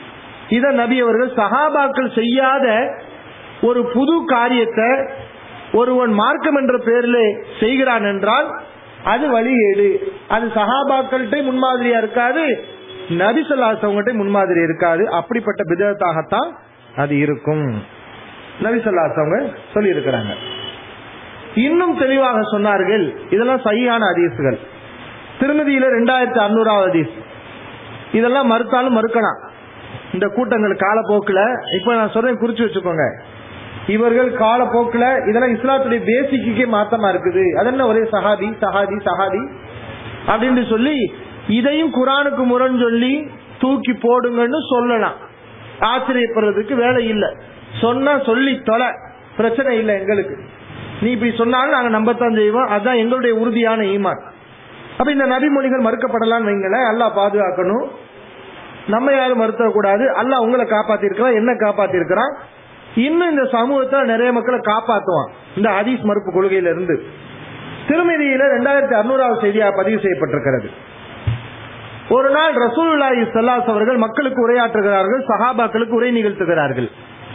இத நபி அவர்கள் சஹாபாக்கள் செய்யாத ஒரு புது காரியத்தை ஒருவன் மார்க்கம் என்ற பெயரில் செய்கிறான் என்றால் அது வழிகேடு அது சஹாபாக்கள்கிட்ட முன்மாதிரியா இருக்காது நபி சொல்லாசவங்கள்ட்ட முன்மாதிரி இருக்காது அப்படிப்பட்ட விதத்தாகத்தான் அது இருக்கும் நபி சொல்லாசவங்க சொல்லி இருக்கிறாங்க இன்னும் தெளிவாக சொன்னார்கள் இதெல்லாம் சரியான ஹதீஸ்கள் திருமதியில ரெண்டாயிரத்தி அறுநூறாவது ஹதீஸ் இதெல்லாம் மறுத்தாலும் மறுக்கலாம் இந்த கூட்டங்கள் காலப்போக்கில் இப்ப நான் சொல்றேன் குறிச்சு வச்சுக்கோங்க இவர்கள் காலப்போக்கில் இதெல்லாம் இஸ்லாத்துடைய பேசிக்கே மாத்தமா இருக்குது அது என்ன ஒரே சஹாபி சஹாபி சஹாபி அப்படின்னு சொல்லி இதையும் குரானுக்கு முரண் சொல்லி தூக்கி போடுங்கன்னு சொல்லலாம் ஆச்சரியப்படுறதுக்கு வேலை இல்லை சொன்னா சொல்லி தொலை பிரச்சனை இல்லை எங்களுக்கு நீ இப்படி சொன்னாலும் நாங்க நம்பத்தான் செய்வோம் அதுதான் எங்களுடைய உறுதியான ஈமான் அப்ப இந்த நபிமொழிகள் மறுக்கப்படலாம்னு வைங்களேன் அல்லாஹ் பாதுகாக்கணும் நம்ம யாரும் மறுத்தக்கூடாது அல்லாஹ் உங்களை காப்பாத்தி இருக்கிறான் என்ன காப்பாத்தி இருக்கிறான் இன்னும் இந்த சமூகத்தை நிறைய மக்களை காப்பாத்துவான் இந்த ஹதீஸ் மறுப்பு கொள்கையில இருந்து திருமதியில ரெண்டாயிரத்தி அறுநூறாவது செய்தியா பதிவு செய்யப்பட்டிருக்கிறது ஒரு நாள் ரசூலுல்லாஹி ஸல்லல்லாஹு அவர்கள் மக்களுக்கு உரையாற்றுகிறார்கள் சஹாபாக்களுக்கு உரை நிகழ்த்துகிறார்கள்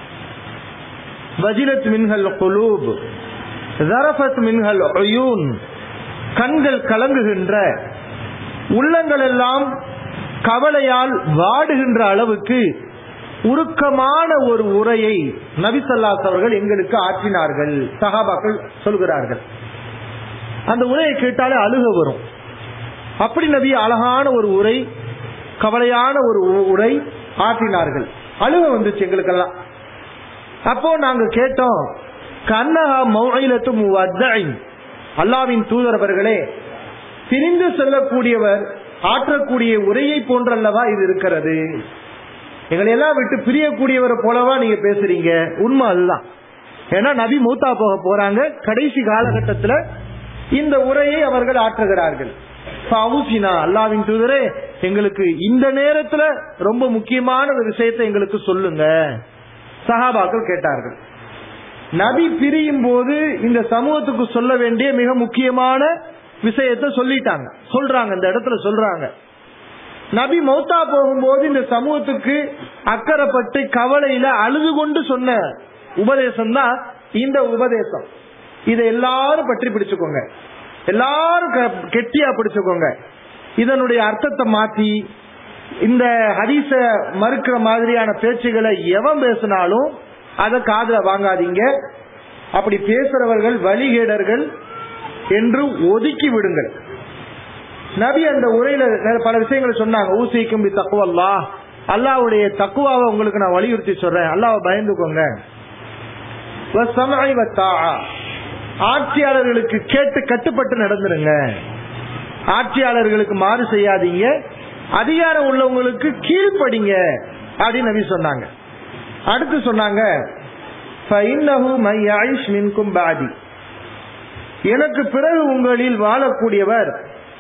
வஜிலத் மின்ஹல் குலூப் ஜரஃபத் மின்ஹல் உயூன் கண்கள் கலங்குகின்ற உள்ளங்கள் எல்லாம் கவலையால் வாடுகின்ற அளவுக்கு உருக்கமான ஒரு உரையை நபிசல்லாஸ் அவர்கள் எங்களுக்கு ஆற்றினார்கள் சஹாபாக்கள் சொல்கிறார்கள் அந்த உரையை கேட்டாலே அழுக வரும் அப்படி நபி அழகான ஒரு உரை கவலையான ஒரு உரை ஆற்றினார்கள் அழுக வந்துச்சு எங்களுக்கெல்லாம் அப்போ நாங்க கேட்டோம் கண்ணகா மௌயிலத்தும் அல்லாவின் தூதரவர்களே பிரிந்து செல்லக்கூடியவர் ஆற்றக்கூடிய உரையை போன்றல்லவா இது இருக்கிறது எங்களை எல்லாம் விட்டு பிரியக்கூடியவரை போலவா நீங்க பேசுறீங்க உண்மை அதுதான் ஏன்னா நபி மூத்தா போக போறாங்க கடைசி காலகட்டத்தில் இந்த உரையை அவர்கள் ஆற்றுகிறார்கள் அல்லாவின் தூதரே எங்களுக்கு இந்த நேரத்துல ரொம்ப முக்கியமான ஒரு விஷயத்தை எங்களுக்கு சொல்லுங்க சஹாபாக்கள் கேட்டார்கள் நபி பிரியும் போது இந்த சமூகத்துக்கு சொல்ல வேண்டிய மிக முக்கியமான விஷயத்தை சொல்லிட்டாங்க சொல்றாங்க இந்த இடத்துல சொல்றாங்க நபி மௌத்தா போகும்போது இந்த சமூகத்துக்கு அக்கறைப்பட்டு கவலையில அழுது கொண்டு சொன்ன உபதேசம் தான் இந்த உபதேசம் இதை எல்லாரும் பற்றி பிடிச்சுக்கோங்க எல்லாரும் கெட்டியா பிடிச்சுக்கோங்க இதனுடைய அர்த்தத்தை மாத்தி இந்த ஹரிச மறுக்கிற மாதிரியான பேச்சுகளை எவன் பேசினாலும் அதை காதல வாங்காதீங்க அப்படி பேசுறவர்கள் வழிகேடர்கள் என்று ஒதுக்கி விடுங்கள் நபி அந்த உரையில பல விஷயங்களை சொன்னாங்க ஊசிக்கும் தக்குவல்லா அல்லாவுடைய தக்குவாவை உங்களுக்கு நான் வலியுறுத்தி சொல்றேன் அல்லாவை பயந்துக்கோங்க ஆட்சியாளர்களுக்கு கேட்டு கட்டுப்பட்டு நடந்துருங்க ஆட்சியாளர்களுக்கு மாறு செய்யாதீங்க அதிகாரம் உள்ளவங்களுக்கு கீழ்ப்படிங்க அப்படின்னு நபி சொன்னாங்க அடுத்து சொன்னாங்க எனக்கு பிறகு உங்களில் வாழக்கூடியவர்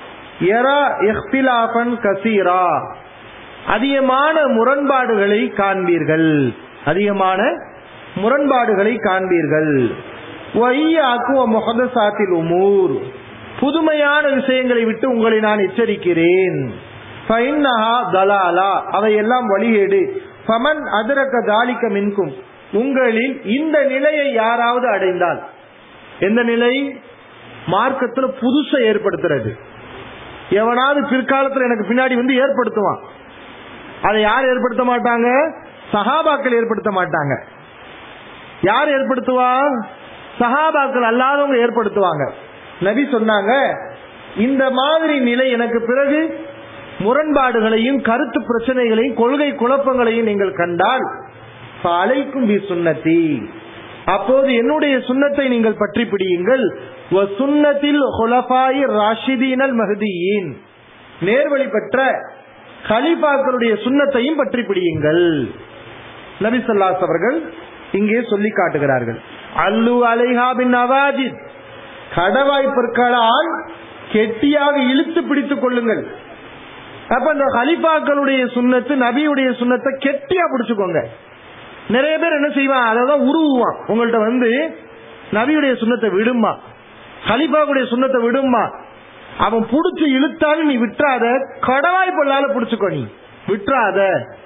கசீரா அதிகமான முரண்பாடுகளை காண்பீர்கள் அதிகமான முரண்பாடுகளை காண்பீர்கள் முகதசாத்தில் உமூர் புதுமையான விஷயங்களை விட்டு உங்களை நான் எச்சரிக்கிறேன் தலாலா அவையெல்லாம் வழிகேடு பமன் அதிரக்க தாலிக்க மின்கும் உங்களில் இந்த நிலையை யாராவது அடைந்தால் எந்த நிலை மார்க்கத்துல புதுசை ஏற்படுத்துறது எவனாவது பிற்காலத்துல எனக்கு பின்னாடி வந்து ஏற்படுத்துவான் அதை யார் ஏற்படுத்த மாட்டாங்க சஹாபாக்கள் ஏற்படுத்த மாட்டாங்க யார் ஏற்படுத்துவா சஹாபாக்கள் அல்லாதவங்க ஏற்படுத்துவாங்க நபி சொன்னாங்க இந்த மாதிரி நிலை எனக்கு பிறகு முரண்பாடுகளையும் கருத்து பிரச்சனைகளையும் கொள்கை குழப்பங்களையும் நீங்கள் கண்டால் அலைக்கும் வி சுண்ணத்தி அப்போது என்னுடைய சுண்ணத்தை நீங்கள் பற்றி பிடியுங்கள் சுண்ணத்தில் ராஷிதீனல் மஹதியின் நேர்வழி பெற்ற ஹலீஃபாக்களுடைய சுண்ணத்தையும் பற்றி பிடியுங்கள் நபிசல்லாஸ் அவர்கள் இங்கே சொல்லி காட்டுகிறார்கள் அல்லு அலைஹாபின் நவாஜித் கடவாய் பொருட்களால் கெட்டியாக இழுத்து பிடித்துக் கொள்ளுங்கள் அப்ப இந்த ஹலிஃபாக்களுடைய சுண்ணத்து நபியுடைய சுண்ணத்தை கெட்டியா பிடிச்சுக்கோங்க நிறைய பேர் என்ன செய்வான் அதான் உருவுவான் உங்கள்ட்ட வந்து நபியுடைய சுண்ணத்தை விடுமா ஹலிஃபாவுடைய சுண்ணத்தை விடுமா அவன் புடிச்சு இழுத்தாலும் நீ விட்டுறாத கடவாய் பொல்லால புடிச்சுக்கோ நீ விட்டுறாத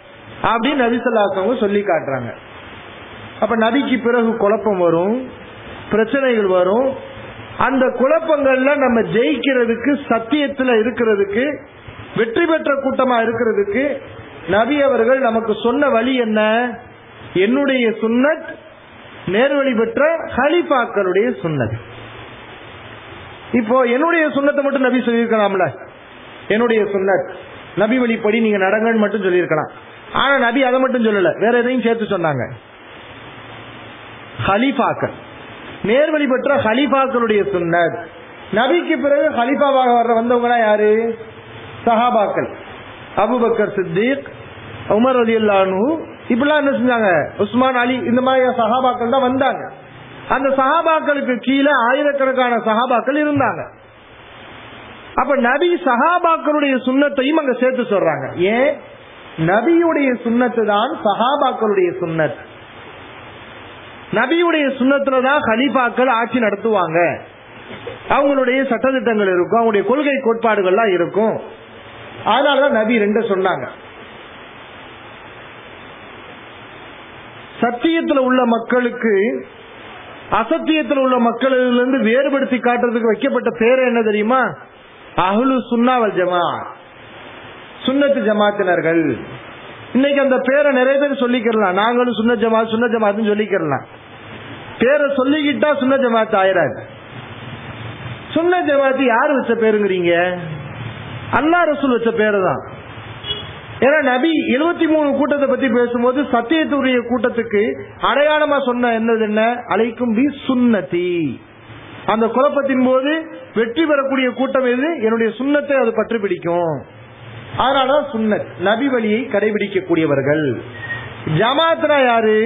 அப்படின்னு நபிசல்லாசவங்க சொல்லி காட்டுறாங்க அப்ப நபிக்கு பிறகு குழப்பம் வரும் பிரச்சனைகள் வரும் அந்த குழப்பங்கள்ல நம்ம ஜெயிக்கிறதுக்கு சத்தியத்துல இருக்கிறதுக்கு வெற்றி பெற்ற கூட்டமா இருக்கிறதுக்கு நபி அவர்கள் நமக்கு சொன்ன வழி என்ன என்னுடைய சுன்னத் நேர்வழி பெற்ற ஹலிஃபாக்களுடைய சுன்னத் இப்போ என்னுடைய சுண்ணத்தை மட்டும் நபி சொல்லியிருக்கலாம்ல என்னுடைய சுன்னத் நபி வழிப்படி நீங்க நடங்கன்னு மட்டும் சொல்லியிருக்கலாம் ஆனா நபி அதை மட்டும் சொல்லல வேற எதையும் சேர்த்து சொன்னாங்க ஹலீஃபாக்கள் நேர்வழி பெற்ற ஹலீஃபாக்களுடைய சுன்னத் நபிக்கு பிறகு ஹலீஃபாவாக வர்ற வந்தவங்க யாரு சஹாபாக்கள் அபுபக்கர் சித்திக் உமர் அலி அல்லானு இப்படிலாம் என்ன செஞ்சாங்க உஸ்மான் அலி இந்த மாதிரி சஹாபாக்கள் தான் வந்தாங்க அந்த சஹாபாக்களுக்கு கீழே ஆயிரக்கணக்கான சஹாபாக்கள் இருந்தாங்க அப்ப நபி சஹாபாக்களுடைய சுண்ணத்தையும் அங்க சேர்த்து சொல்றாங்க ஏன் நபியுடைய சுண்ணத்து தான் சஹாபாக்களுடைய சுண்ணத் நபியுடைய சுண்ணத்துல தான் ஹலீஃபாக்கள் ஆட்சி நடத்துவாங்க அவங்களுடைய சட்டத்திட்டங்கள் இருக்கும் அவங்களுடைய கொள்கை கோட்பாடுகள்லாம் இருக்கும் அதனாலதான் நபி ரெண்டு சொன்னாங்க சத்தியத்துல உள்ள மக்களுக்கு அசத்தியத்தில் உள்ள மக்களிலிருந்து வேறுபடுத்தி காட்டுறதுக்கு வைக்கப்பட்ட பேர் என்ன தெரியுமா அஹ்லு சுன்னாவல் ஜமா சுன்னத்து ஜமாத்தினர்கள் இன்னைக்கு அந்த பேரை நிறைய பேர் சொல்லிக்கிறலாம் நாங்களும் சுன்ன ஜமாத் சுன்ன ஜமாத்னு சொல்லிக்கிறலாம் பேரை சொல்லிக்கிட்டா சுன்ன ஜமாத் ஆயிராது சுன்ன ஜமாத் யார் வச்ச பேருங்கிறீங்க அல்லா ரசூல் வச்ச பேரு தான் ஏன்னா நபி எழுபத்தி மூணு கூட்டத்தை பத்தி பேசும்போது சத்தியத்துடைய கூட்டத்துக்கு அடையாளமா சொன்ன என்னது என்ன அழைக்கும் பி சுன்னதி அந்த குழப்பத்தின் போது வெற்றி பெறக்கூடிய கூட்டம் எது என்னுடைய சுண்ணத்தை அது பற்றி பிடிக்கும் அதனாலதான் சுன்னத் நபி வழியை கடைபிடிக்கக்கூடியவர்கள் ஜமாத்னா யாரு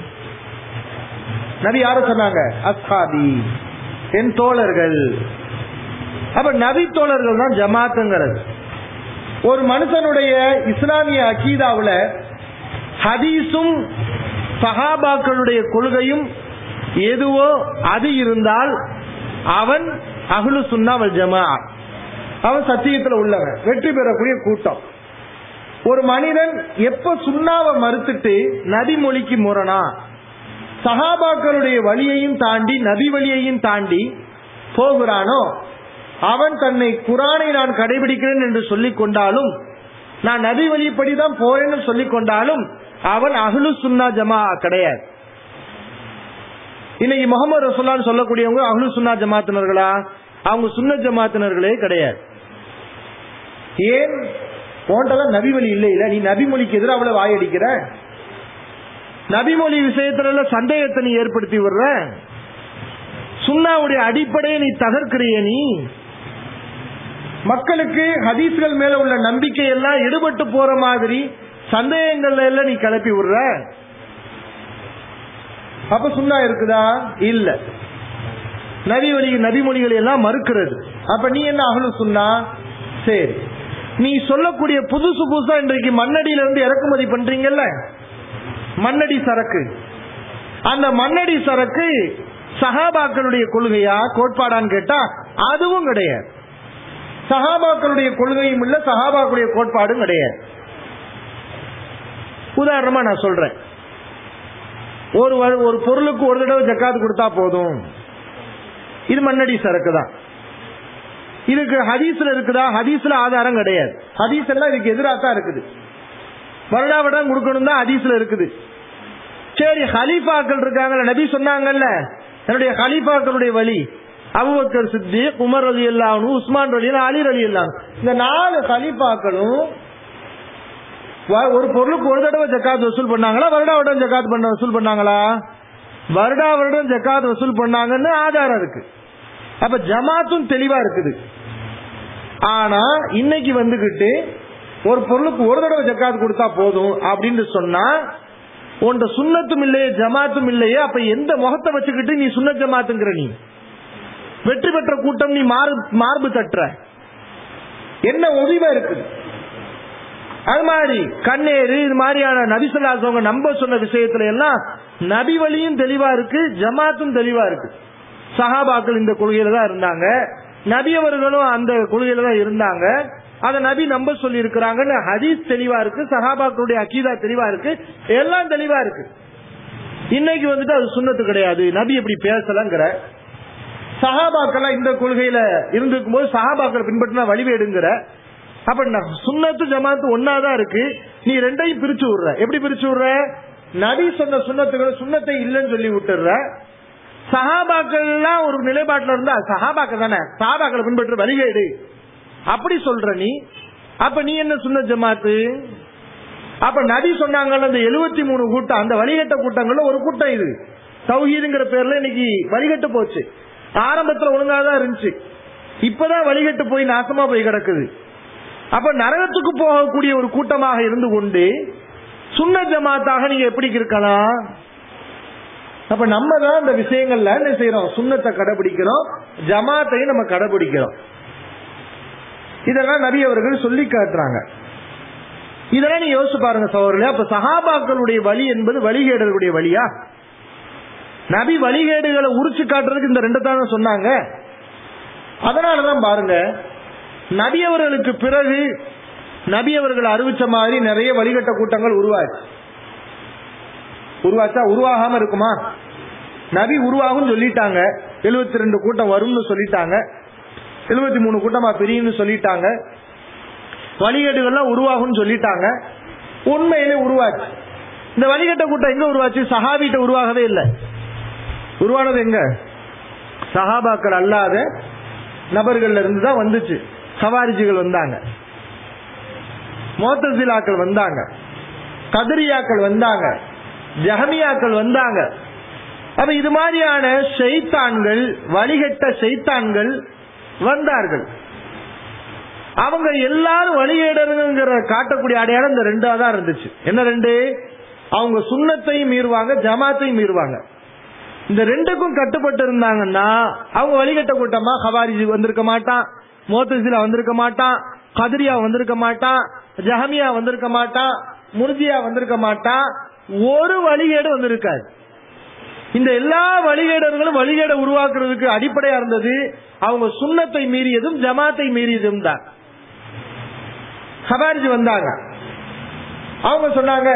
நபி யார சொன்னாங்க அஸ்ஹாபி என் தோழர்கள் அப்ப நபி தோழர்கள் தான் ஜமாத்துங்கிறது ஒரு மனுஷனுடைய இஸ்லாமிய அகீதாவுல ஹதீஸும் சஹாபாக்களுடைய கொள்கையும் எதுவோ அது இருந்தால் அவன் அகுலு சுன்னாவல் ஜமா அவன் சத்தியத்தில் உள்ளவன் வெற்றி பெறக்கூடிய கூட்டம் ஒரு மனிதன் எப்ப சுண்ணாவை மறுத்துட்டு நபி மொழிக்கு முரணா சஹாபாக்களுடைய வழியையும் தாண்டி நபி வழியையும் தாண்டி போகிறானோ அவன் தன்னை குரானை நான் கடைபிடிக்கிறேன் என்று சொல்லிக் கொண்டாலும் நான் நபி வழிப்படிதான் போறேன்னு சொல்லிக் கொண்டாலும் அவன் அஹ்லு சுன்னா ஜமா கிடையாது இன்னைக்கு முகமது ரசோல்லான்னு சொல்லக்கூடியவங்க அஹ்லு சுன்னா ஜமாத்தினர்களா அவங்க சுன்ன ஜமாத்தினர்களே கிடையாது ஏன் போன்றதான் நபி வழி இல்லை இல்ல நீ நபிமொழிக்கு எதிராக அவ்வளவு வாயடிக்கிற நபிமொழி விஷயத்துல சந்தேகத்தை நீ ஏற்படுத்தி விடுற சுண்ணாவுடைய அடிப்படையை நீ தகர்க்கிறிய நீ மக்களுக்கு ஹதீஸ்கள் மேல உள்ள நம்பிக்கை எல்லாம் எடுபட்டு போற மாதிரி சந்தேகங்கள்ல எல்லாம் நீ கிளப்பி விடுற அப்ப சுண்ணா இருக்குதா இல்ல நபி வழி நபிமொழிகளை எல்லாம் மறுக்கிறது அப்ப நீ என்ன அகலும் சொன்னா சரி நீ சொல்லக்கூடிய புதுசு புதுசா இன்றைக்கு மண்ணடியில இருந்து இறக்குமதி பண்றீங்கல்ல மண்ணடி சரக்கு அந்த மண்ணடி சரக்கு சஹாபாக்களுடைய கொள்கையா கோட்பாடான்னு கேட்டா அதுவும் கிடையாது சஹாபாக்களுடைய கொள்கையும் இல்ல சஹாபாக்களுடைய கோட்பாடும் கிடையாது உதாரணமா நான் சொல்றேன் ஒரு ஒரு பொருளுக்கு ஒரு தடவை ஜக்காத்து கொடுத்தா போதும் இது மண்ணடி சரக்கு தான் இதுக்கு ஹதீஸ்ல இருக்குதா ஹதீஸ்ல ஆதாரம் கிடையாது ஹதீஸ் எல்லாம் இதுக்கு எதிராக தான் இருக்குது வருடா வருடம் கொடுக்கணும் தான் ஹதீஸ்ல இருக்குது சரி ஹலீஃபாக்கள் இருக்காங்கல்ல நபி சொன்னாங்கல்ல என்னுடைய ஹலீஃபாக்களுடைய வழி அபுபக்கர் சித்தி உமர் அலி அல்லானு உஸ்மான் அலி அலி அலி அல்லானு இந்த நாலு ஹலீஃபாக்களும் ஒரு பொருளுக்கு ஒரு தடவை ஜக்காத் வசூல் பண்ணாங்களா வருடா வருடம் ஜக்காத் பண்ண வசூல் பண்ணாங்களா வருடா வருடம் ஜக்காத் வசூல் பண்ணாங்கன்னு ஆதாரம் இருக்கு அப்ப ஜமாத்தும் தெளிவா இருக்குது ஆனா இன்னைக்கு வந்துகிட்டு ஒரு பொருளுக்கு ஒரு தடவை ஜக்காத் கொடுத்தா போதும் அப்படின்னு சொன்னா உன்ட சுண்ணத்தும் இல்லையே ஜமாத்தும் இல்லையே அப்ப எந்த முகத்தை வச்சுக்கிட்டு நீ சுண்ண ஜமாத்துங்கிற நீ வெற்றி பெற்ற கூட்டம் நீ மார்பு தட்டுற என்ன உரிமை இருக்குது அது மாதிரி கண்ணேறு இது மாதிரியான நபிசல்லாசவங்க நம்ப சொன்ன விஷயத்துல எல்லாம் நபி வழியும் தெளிவா இருக்கு ஜமாத்தும் தெளிவா இருக்கு சஹாபாக்கள் இந்த கொள்கையில தான் இருந்தாங்க நபி அவர்களும் அந்த கொள்கையில தான் இருந்தாங்க அதை நபி நம்ப சொல்லி இருக்கிறாங்கன்னு ஹதீஸ் தெளிவா இருக்கு சஹாபாக்களுடைய அக்கீதா தெளிவா இருக்கு எல்லாம் தெளிவா இருக்கு இன்னைக்கு வந்துட்டு அது சுண்ணத்து கிடையாது நபி எப்படி பேசலங்கிற சஹாபாக்கள் இந்த கொள்கையில இருந்திருக்கும் போது சஹாபாக்கள் பின்பற்றினா வழிவேடுங்கிற அப்ப ந- சுன்னத்து ஜமாத்து ஒன்னாதான் இருக்கு நீ ரெண்டையும் பிரிச்சு விடுற எப்படி பிரிச்சு விடுற நபி சொன்ன சுண்ணத்துகள் சுண்ணத்தை இல்லைன்னு சொல்லி விட்டுற சஹாபாக்கள்லாம் ஒரு நிலைப்பாட்டுல இருந்தா சஹாபாக்கள் தானே சஹாபாக்களை பின்பற்ற வழிகேடு அப்படி சொல்ற நீ அப்ப நீ என்ன சுன்ன ஜமாத்து அப்ப நபி சொன்னாங்கல்ல அந்த எழுபத்தி மூணு கூட்டம் அந்த வழிகட்ட கூட்டங்கள்ல ஒரு கூட்டம் இது தௌஹீதுங்கிற பேர்ல இன்னைக்கு வழிகட்டு போச்சு ஆரம்பத்துல ஒழுங்காதான் இருந்துச்சு இப்பதான் வழிகட்டு போய் நாசமா போய் கிடக்குது அப்ப நரகத்துக்கு போகக்கூடிய ஒரு கூட்டமாக இருந்து கொண்டு சுன்ன ஜமாத்தாக நீங்க எப்படி இருக்கலாம் அப்ப நம்ம தான் இந்த விஷயங்கள்ல என்ன செய்யறோம் சுண்ணத்தை கடைபிடிக்கிறோம் ஜமாத்தையும் நம்ம கடைபிடிக்கிறோம் இதெல்லாம் நபி அவர்கள் சொல்லி காட்டுறாங்க இதெல்லாம் நீங்க யோசிச்சு பாருங்க சகோதரர்களே அப்ப சஹாபாக்களுடைய வழி என்பது வழிகேடர்களுடைய வழியா நபி வழிகேடுகளை உரிச்சு காட்டுறதுக்கு இந்த ரெண்டு தானே சொன்னாங்க அதனாலதான் பாருங்க நபி அவர்களுக்கு பிறகு நபி அவர்கள் அறிவிச்ச மாதிரி நிறைய வழிகட்ட கூட்டங்கள் உருவாச்சு உருவாச்சா உருவாகாம இருக்குமா நபி உருவாகும் சொல்லிட்டாங்க எழுபத்தி ரெண்டு கூட்டம் வரும்னு சொல்லிட்டாங்க எழுபத்தி மூணு கூட்டமா பிரியும்னு சொல்லிட்டாங்க வழிகேடுகள்லாம் உருவாகும்னு சொல்லிட்டாங்க உண்மையிலே உருவாச்சு இந்த வழிகட்ட கூட்டம் எங்க உருவாச்சு சஹாபிட்ட உருவாகவே இல்லை உருவானது எங்க சஹாபாக்கள் அல்லாத நபர்கள்ல இருந்து தான் வந்துச்சு சவாரிஜிகள் வந்தாங்க மோத்தசிலாக்கள் வந்தாங்க கதிரியாக்கள் வந்தாங்க ஜஹமியாக்கள் வந்தாங்க அப்ப இது மாதிரியான ஷைத்தான்கள் வழிகட்ட ஷைத்தான்கள் வந்தார்கள் அவங்க எல்லாரும் வழிகேடருங்கிற காட்டக்கூடிய அடையாளம் இந்த ரெண்டா தான் இருந்துச்சு என்ன ரெண்டு அவங்க சுண்ணத்தையும் மீறுவாங்க ஜமாத்தையும் மீறுவாங்க இந்த ரெண்டுக்கும் கட்டுப்பட்டு இருந்தாங்கன்னா அவங்க வழிகட்ட கூட்டமா ஹவாரிஜி வந்திருக்க மாட்டான் மோத்தசிலா வந்திருக்க மாட்டான் கதிரியா வந்திருக்க மாட்டான் ஜஹமியா வந்திருக்க மாட்டான் முர்ஜியா வந்திருக்க மாட்டான் ஒரு வழிகேடு வந்திருக்காது இந்த எல்லா வழிகேடர்களும் வழிகேட உருவாக்குறதுக்கு அடிப்படையா இருந்தது அவங்க சுண்ணத்தை மீறியதும் ஜமாத்தை மீறியதும் தான் ஹபாரிஜி வந்தாங்க அவங்க சொன்னாங்க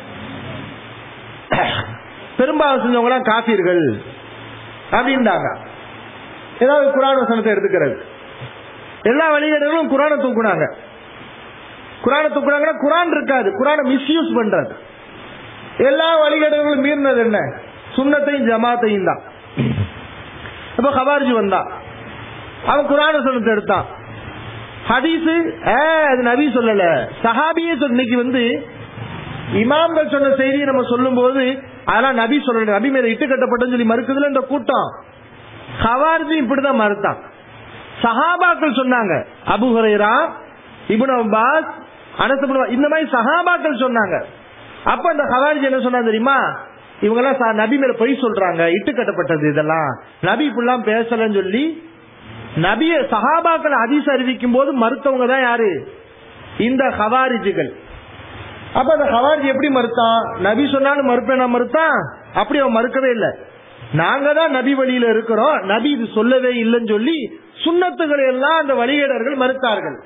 பெரும்பாலும் செஞ்சவங்க காப்பீர்கள் அப்படின்றாங்க ஏதாவது குரான் வசனத்தை எடுத்துக்கிறது எல்லா வழிகேடர்களும் குரானை தூக்குனாங்க குரானை தூக்குனாங்கன்னா குரான் இருக்காது குரானை மிஸ்யூஸ் பண்றது எல்லா வழிகேடர்களும் மீறினது என்ன சுண்ணத்தையும் ஜமாத்தையும் தான் அப்ப ஹபாரிஜி வந்தான் அவன் குரான சொன்னத்தை எடுத்தான் ஹதீஸ் அது நபி சொல்லல சஹாபியே சொன்ன இன்னைக்கு வந்து இமாம்கள் சொன்ன செய்தியை நம்ம சொல்லும் போது அதெல்லாம் நபி சொல்லல நபி மேல இட்டு கட்டப்பட்டன்னு சொல்லி மறுக்குதுல இந்த கூட்டம் ஹவார்ஜி இப்படிதான் மறுத்தான் சஹாபாக்கள் சொன்னாங்க Abu Hurairah ibn Abbas Anas ibn இந்த மாதிரி சஹாபாக்கள் சொன்னாங்க அப்ப அந்த ஹவாரிஜி என்ன சொன்னா தெரியுமா இவங்க எல்லாம் நபி மேல பொய் சொல்றாங்க இட்டு கட்டப்பட்டது இதெல்லாம் நபி இப்படிலாம் பேசலன்னு சொல்லி நபிய சஹாபாக்கள் அதிச அறிவிக்கும் போது மறுத்தவங்க தான் யாரு இந்த ஹவாரிஜிகள் அப்ப அந்த ஹவாரிஜி எப்படி மறுத்தான் நபி சொன்னாலும் மறுப்பேன் மறுத்தான் அப்படி அவன் மறுக்கவே இல்லை நாங்க தான் நபி வழியில இருக்கிறோம் நபி இது சொல்லவே இல்லைன்னு சொல்லி சுண்ணத்துகளை எல்லாம் அந்த வழிகேடர்கள் மறுத்தார்கள்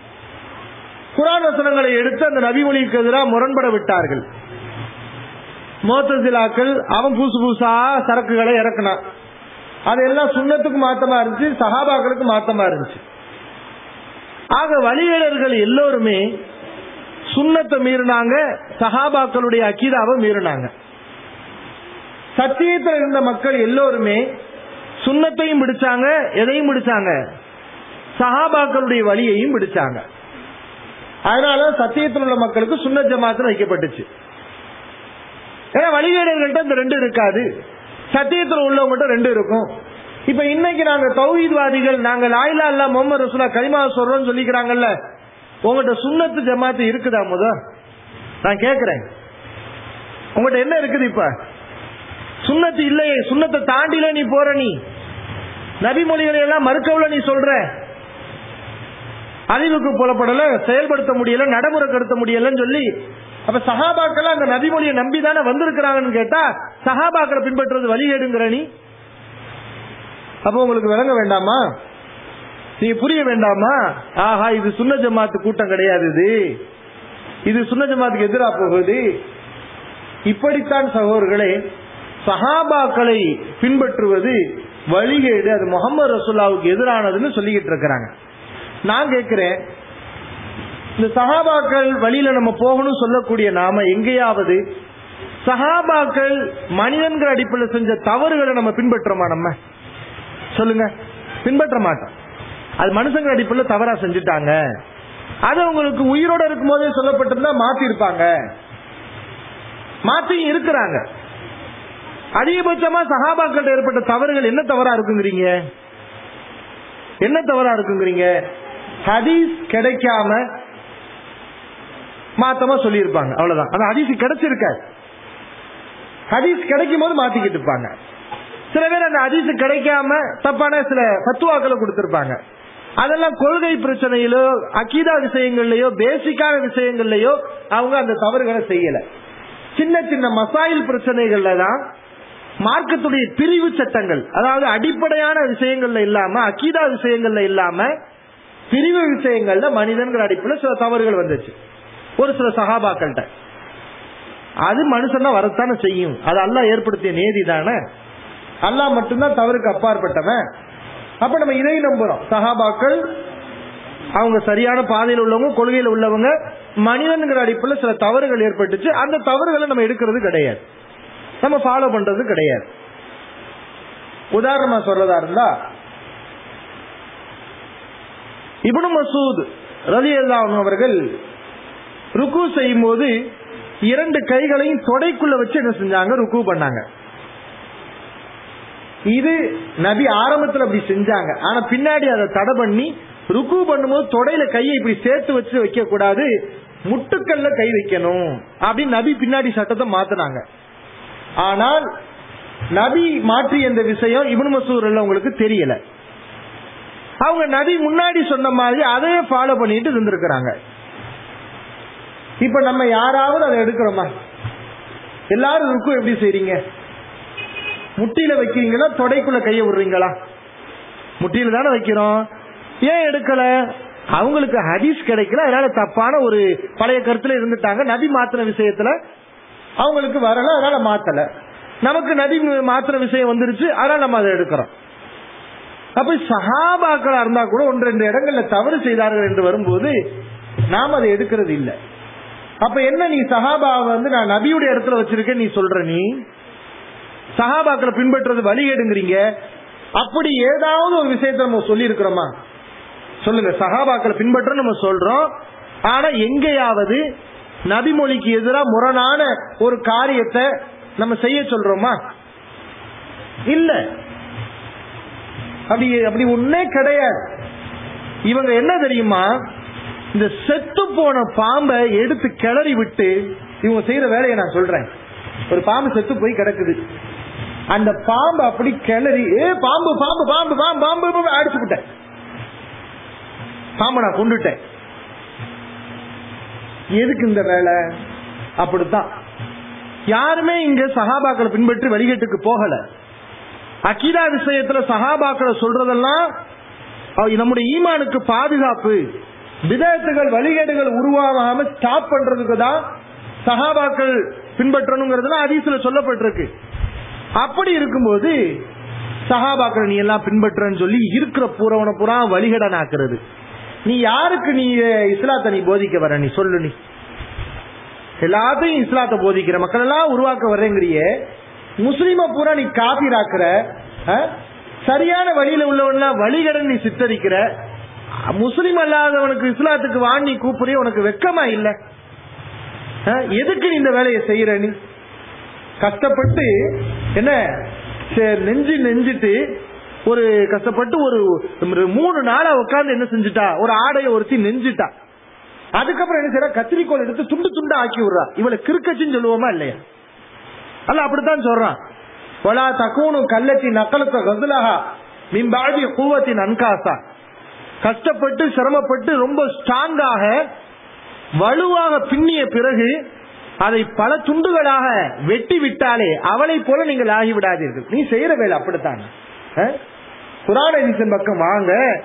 குரான் வசனங்களை எடுத்து அந்த நபி மொழிக்கு எதிராக முரண்பட விட்டார்கள் மோத்தசிலாக்கள் அவன் புதுசு புதுசா சரக்குகளை இறக்கினான் அதெல்லாம் சுண்ணத்துக்கு மாத்தமா இருந்துச்சு சஹாபாக்களுக்கு மாத்தமா இருந்துச்சு ஆக வழிகேடர்கள் எல்லோருமே சுண்ணத்தை மீறினாங்க சஹாபாக்களுடைய அக்கீதாவை மீறினாங்க சத்தியத்தில் இருந்த மக்கள் எல்லோருமே சுண்ணத்தையும் பிடிச்சாங்க எதையும் பிடிச்சாங்க சஹாபாக்களுடைய வழியையும் பிடிச்சாங்க அதனால சத்தியத்தில் உள்ள மக்களுக்கு சுண்ண ஜமாத்து வைக்கப்பட்டுச்சு ஏன்னா வழிகேடர்கள்ட்ட இந்த ரெண்டு இருக்காது சத்தியத்தில் உள்ளவங்ககிட்ட ரெண்டு இருக்கும் இப்ப இன்னைக்கு நாங்க தௌஹீத்வாதிகள் நாங்க லாயிலா இல்ல முகமது ரசூலா கரிமா சொல்றோம்னு சொல்லிக்கிறாங்கல்ல உங்கள்கிட்ட சுண்ணத்து ஜமாத்து இருக்குதா முத நான் கேக்குறேன் உங்கள்கிட்ட என்ன இருக்குது இப்ப சுண்ணத்து இல்லையே சுண்ணத்தை தாண்டில நீ போற நீ நபிமொழிகளை எல்லாம் மறுக்கவுல நீ சொல்ற அறிவுக்கு புலப்படல செயல்படுத்த முடியல நடைமுறைப்படுத்த முடியலன்னு சொல்லி அப்ப சஹாபாக்கள் அந்த நபிமொழியை நம்பி தானே வந்திருக்கிறாங்கன்னு கேட்டா சஹாபாக்களை பின்பற்றுறது வழிகேடுங்கிற நீ அப்ப உங்களுக்கு விளங்க வேண்டாமா நீங்க புரிய வேண்டாமா ஆஹா இது சுன்ன ஜமாத்து கூட்டம் கிடையாது இது இது சுன்ன ஜமாத்துக்கு எதிரா போகுது இப்படித்தான் சகோதரர்களே சஹாபாக்களை பின்பற்றுவது வழிகேடு அது முகமது ரசூல்லாவுக்கு எதிரானதுன்னு சொல்லிக்கிட்டு இருக்கிறாங்க நான் கேட்கிறேன் இந்த சஹாபாக்கள் வழியில நம்ம போகணும் சொல்லக்கூடிய நாம எங்கேயாவது சஹாபாக்கள் மனிதன்கிற அடிப்படையில் செஞ்ச தவறுகளை நம்ம பின்பற்றோமா நம்ம சொல்லுங்க பின்பற்ற மாட்டோம் அது மனுஷங்க அடிப்படையில் தவறா செஞ்சுட்டாங்க அது உங்களுக்கு உயிரோட இருக்கும் போதே சொல்லப்பட்டிருந்தா மாத்தி இருப்பாங்க மாத்தி இருக்கிறாங்க அதிகபட்சமா சகாபாக்கள் ஏற்பட்ட தவறுகள் என்ன தவறா இருக்குங்கிறீங்க என்ன தவறா இருக்குங்கிறீங்க ஹதீஸ் கிடைக்காம மாத்தமா சொல்லியிருப்பாங்க அவ்வளவுதான் ஆனா ஹதீஸ் கிடைச்சிருக்காது ஹதீஸ் கிடைக்கும் போது மாத்திக்கிட்டு இருப்பாங்க சில பேர் அந்த ஹதீஸ் கிடைக்காம தப்பான சில பத்துவாக்களை கொடுத்திருப்பாங்க அதெல்லாம் கொள்கை பிரச்சனையிலோ அக்கீதா விஷயங்கள்லயோ பேசிக்கான விஷயங்கள்லயோ அவங்க அந்த தவறுகளை செய்யல சின்ன சின்ன மசாயில் பிரச்சனைகள்ல தான் மார்க்கத்துடைய பிரிவு சட்டங்கள் அதாவது அடிப்படையான விஷயங்கள்ல இல்லாம அக்கீதா விஷயங்கள்ல இல்லாம பிரிவு விஷயங்கள்ல மனிதன்கிற அடிப்படையில் சில தவறுகள் வந்துச்சு ஒரு சில சகாபாக்கள்கிட்ட அது மனுஷன் தான் வரத்தானே செய்யும் அது அல்லாஹ் ஏற்படுத்திய நேதி தானே அல்லாஹ் மட்டும்தான் தவறுக்கு அப்பாற்பட்டவன் அப்ப நம்ம இதை நம்புறோம் சகாபாக்கள் அவங்க சரியான பாதையில் உள்ளவங்க கொள்கையில் உள்ளவங்க மனிதன்கிற அடிப்படையில் சில தவறுகள் ஏற்பட்டுச்சு அந்த தவறுகளை நம்ம எடுக்கிறது கிடையாது நம்ம ஃபாலோ பண்றது கிடையாது உதாரணமா சொல்றதா இருந்தா இப்னு மசூத் ரலி அவர்கள் ருக்கு செய்யும் போது இரண்டு கைகளையும் தொடைக்குள்ள வச்சு என்ன செஞ்சாங்க ருக்கு பண்ணாங்க இது நபி ஆரம்பத்துல அப்படி செஞ்சாங்க ஆனா பின்னாடி அதை தடை பண்ணி ருக்கு பண்ணும்போது தொடையில கையை இப்படி சேர்த்து வச்சு வைக்க கூடாது முட்டுக்கல்ல கை வைக்கணும் அப்படின்னு நபி பின்னாடி சட்டத்தை மாத்தினாங்க ஆனால் நபி மாற்றிய இந்த விஷயம் இபன் மசூர் உங்களுக்கு தெரியல அவங்க நபி முன்னாடி சொன்ன மாதிரி அதையே ஃபாலோ பண்ணிட்டு இருந்திருக்கிறாங்க இப்ப நம்ம யாராவது அதை எடுக்கிறோமா எல்லாரும் ருக்கு எப்படி செய்றீங்க முட்டியில வைக்கிறீங்களா தொடைக்குள்ள கைய விடுறீங்களா முட்டியில தானே வைக்கிறோம் ஏன் எடுக்கல அவங்களுக்கு ஹதீஸ் கிடைக்கல அதனால தப்பான ஒரு பழைய கருத்துல இருந்துட்டாங்க நபி மாத்தின விஷயத்துல அவங்களுக்கு வரல அதனால மாத்தல நமக்கு நபி மாத்திர விஷயம் வந்துருச்சு அதனால நம்ம அதை எடுக்கிறோம் அப்ப சஹாபாக்களா இருந்தா கூட ஒன்று ரெண்டு இடங்கள்ல தவறு செய்தார்கள் என்று வரும்போது நாம் அதை எடுக்கிறது இல்லை அப்ப என்ன நீ சஹாபாவை வந்து நான் நபியுடைய இடத்துல வச்சிருக்கேன் நீ சொல்ற நீ சஹாபாக்களை பின்பற்றுறது வழிகேடுங்கிறீங்க அப்படி ஏதாவது ஒரு விஷயத்த நம்ம சொல்லி இருக்கிறோமா சொல்லுங்க சஹாபாக்களை பின்பற்ற நம்ம சொல்றோம் ஆனா எங்கேயாவது நபிமொழிக்கு எதிராக முரணான ஒரு காரியத்தை நம்ம செய்ய சொல்றோமா இல்ல அப்படி அப்படி ஒன்னே கிடையாது இவங்க என்ன தெரியுமா இந்த செத்து போன பாம்பை எடுத்து கிளறி விட்டு இவங்க செய்யற வேலையை நான் சொல்றேன் ஒரு பாம்பு செத்து போய் கிடக்குது அந்த பாம்பு அப்படி கிளறி ஏ பாம்பு பாம்பு பாம்பு பாம்பு பாம்பு பாம்பு அடிச்சு விட்டேன் பாம்பை நான் கொண்டுட்டேன் எதுக்கு இந்த வேலை அப்படித்தான் யாருமே இங்க சகாபாக்களை பின்பற்றி வழிகட்டுக்கு போகல அக்கீதா விஷயத்துல சகாபாக்களை சொல்றதெல்லாம் அவ- நம்முடைய ஈமானுக்கு பாதுகாப்பு விதத்துகள் வழிகேடுகள் உருவாகாம ஸ்டாப் பண்றதுக்கு தான் சகாபாக்கள் பின்பற்றணுங்கிறதுல அதீசுல சொல்லப்பட்டிருக்கு அப்படி இருக்கும்போது சகாபாக்களை நீ எல்லாம் பின்பற்றன்னு சொல்லி இருக்கிற பூரவனை பூரா வழிகடன் ஆக்குறது நீ யாருக்கு நீ இஸ்லாத்தை நீ போதிக்க வர நீ சொல்லு நீ எல்லாத்தையும் இஸ்லாத்தை போதிக்கிற மக்கள் எல்லாம் உருவாக்க வர்றேங்கிறியே முஸ்லீம பூரா நீ காபிராக்குற அஹ்? சரியான வழியில உள்ளவன்லாம் வழிகடன் நீ சித்தரிக்கிற முஸ்லீம் அல்லாதவனுக்கு இஸ்லாத்துக்கு வாணி கூப்பிடுறிய உனக்கு வெக்கமா இல்ல அஹ்? எதுக்கு நீ இந்த வேலையை செய்யற நீ கஷ்டப்பட்டு என்ன சரி, நெஞ்சு நெஞ்சிட்டு ஒரு கஷ்டப்பட்டு ஒரு ஒரு மூணு நாளா உட்கார்ந்து என்ன செஞ்சுட்டா ஒரு ஆடைய ஒருத்தி நெஞ்சிட்டா அதுக்கப்புறம் என்ன செய்யறா கத்திரிக்கோல் எடுத்து துண்டு துண்டா ஆக்கி விடுறா இவளை கிறுக்கச்சின்னு சொல்லுவோமா இல்லையா அல்ல அப்படித்தான் சொல்றான் ஒலா தக்கூனு கல்லத்தி நக்கலத்த கதுலஹா மிம்பாடி கூவத்தின் அன்காசா கஷ்டப்பட்டு சிரமப்பட்டு ரொம்ப ஸ்ட்ராங்காக வலுவாக பின்னிய பிறகு அதை பல துண்டுகளாக வெட்டி விட்டாலே அவளை போல நீங்கள் ஆகிவிடாதீர்கள் நீ செய்யற வேலை அப்படித்தான் அஹ்? குரான் ஹதீஸின் பக்கம் வாங்க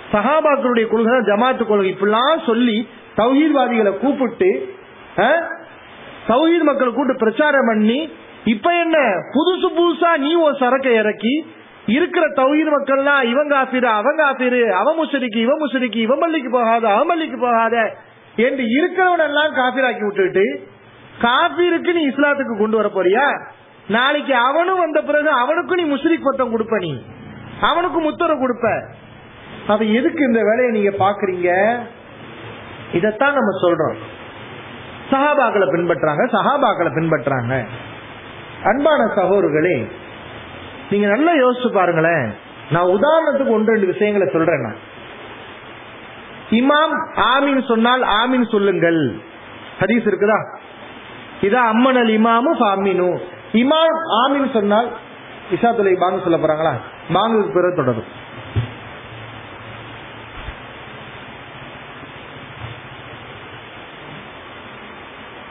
சஹாபாக்களுடைய கொள்கை தான் ஜமாத்து கொள்கை இப்படிலாம் சொல்லி தௌஹீத்வாதிகளை கூப்பிட்டு அஹ், தௌஹீத் மக்களை கூப்பிட்டு பிரச்சாரம் பண்ணி இப்ப என்ன புதுசு புதுசா நீ ஒரு சரக்கை இறக்கி இருக்கிற தௌஹீத் மக்கள்லாம் இவங்க ஆசிரு அவங்க ஆசிரு அவன் முஷரிக்கு இவன் முஷரிக்கு இவன் பள்ளிக்கு போகாத அவன் பள்ளிக்கு போகாத என்று இருக்கிறவன் எல்லாம் காபிராக்கி விட்டுட்டு காபீருக்கு நீ இஸ்லாத்துக்கு கொண்டு வர போறியா நாளைக்கு அவனும் வந்த பிறகு அவனுக்கும் நீ முஸ்லிக் பத்தம் கொடுப்ப நீ அவனுக்கும் முத்தரவு கொடுப்ப அப்ப எதுக்கு இந்த வேலையை நீங்க பாக்குறீங்க இதத்தான் நம்ம சொல்றோம் சஹாபாக்களை பின்பற்றாங்க சஹாபாக்களை பின்பற்றாங்க அன்பான சகோதரர்களே நீங்க நல்லா யோசிச்சு பாருங்களேன் நான் உதாரணத்துக்கு ஒன்று ரெண்டு விஷயங்களை சொல்றேன் நான். இமாம் ஆமீன் சொன்னால் ஆமீன் சொல்லுங்கள் ஹதீஸ் இருக்குதா இதா அம்மன் அல் இமாமு ஃபாமீனு இமாம் ஆமீன் சொன்னால் இஷா தொலை பாங்கு சொல்ல போறாங்களா பாங்குக்கு பிறகு தொடரும்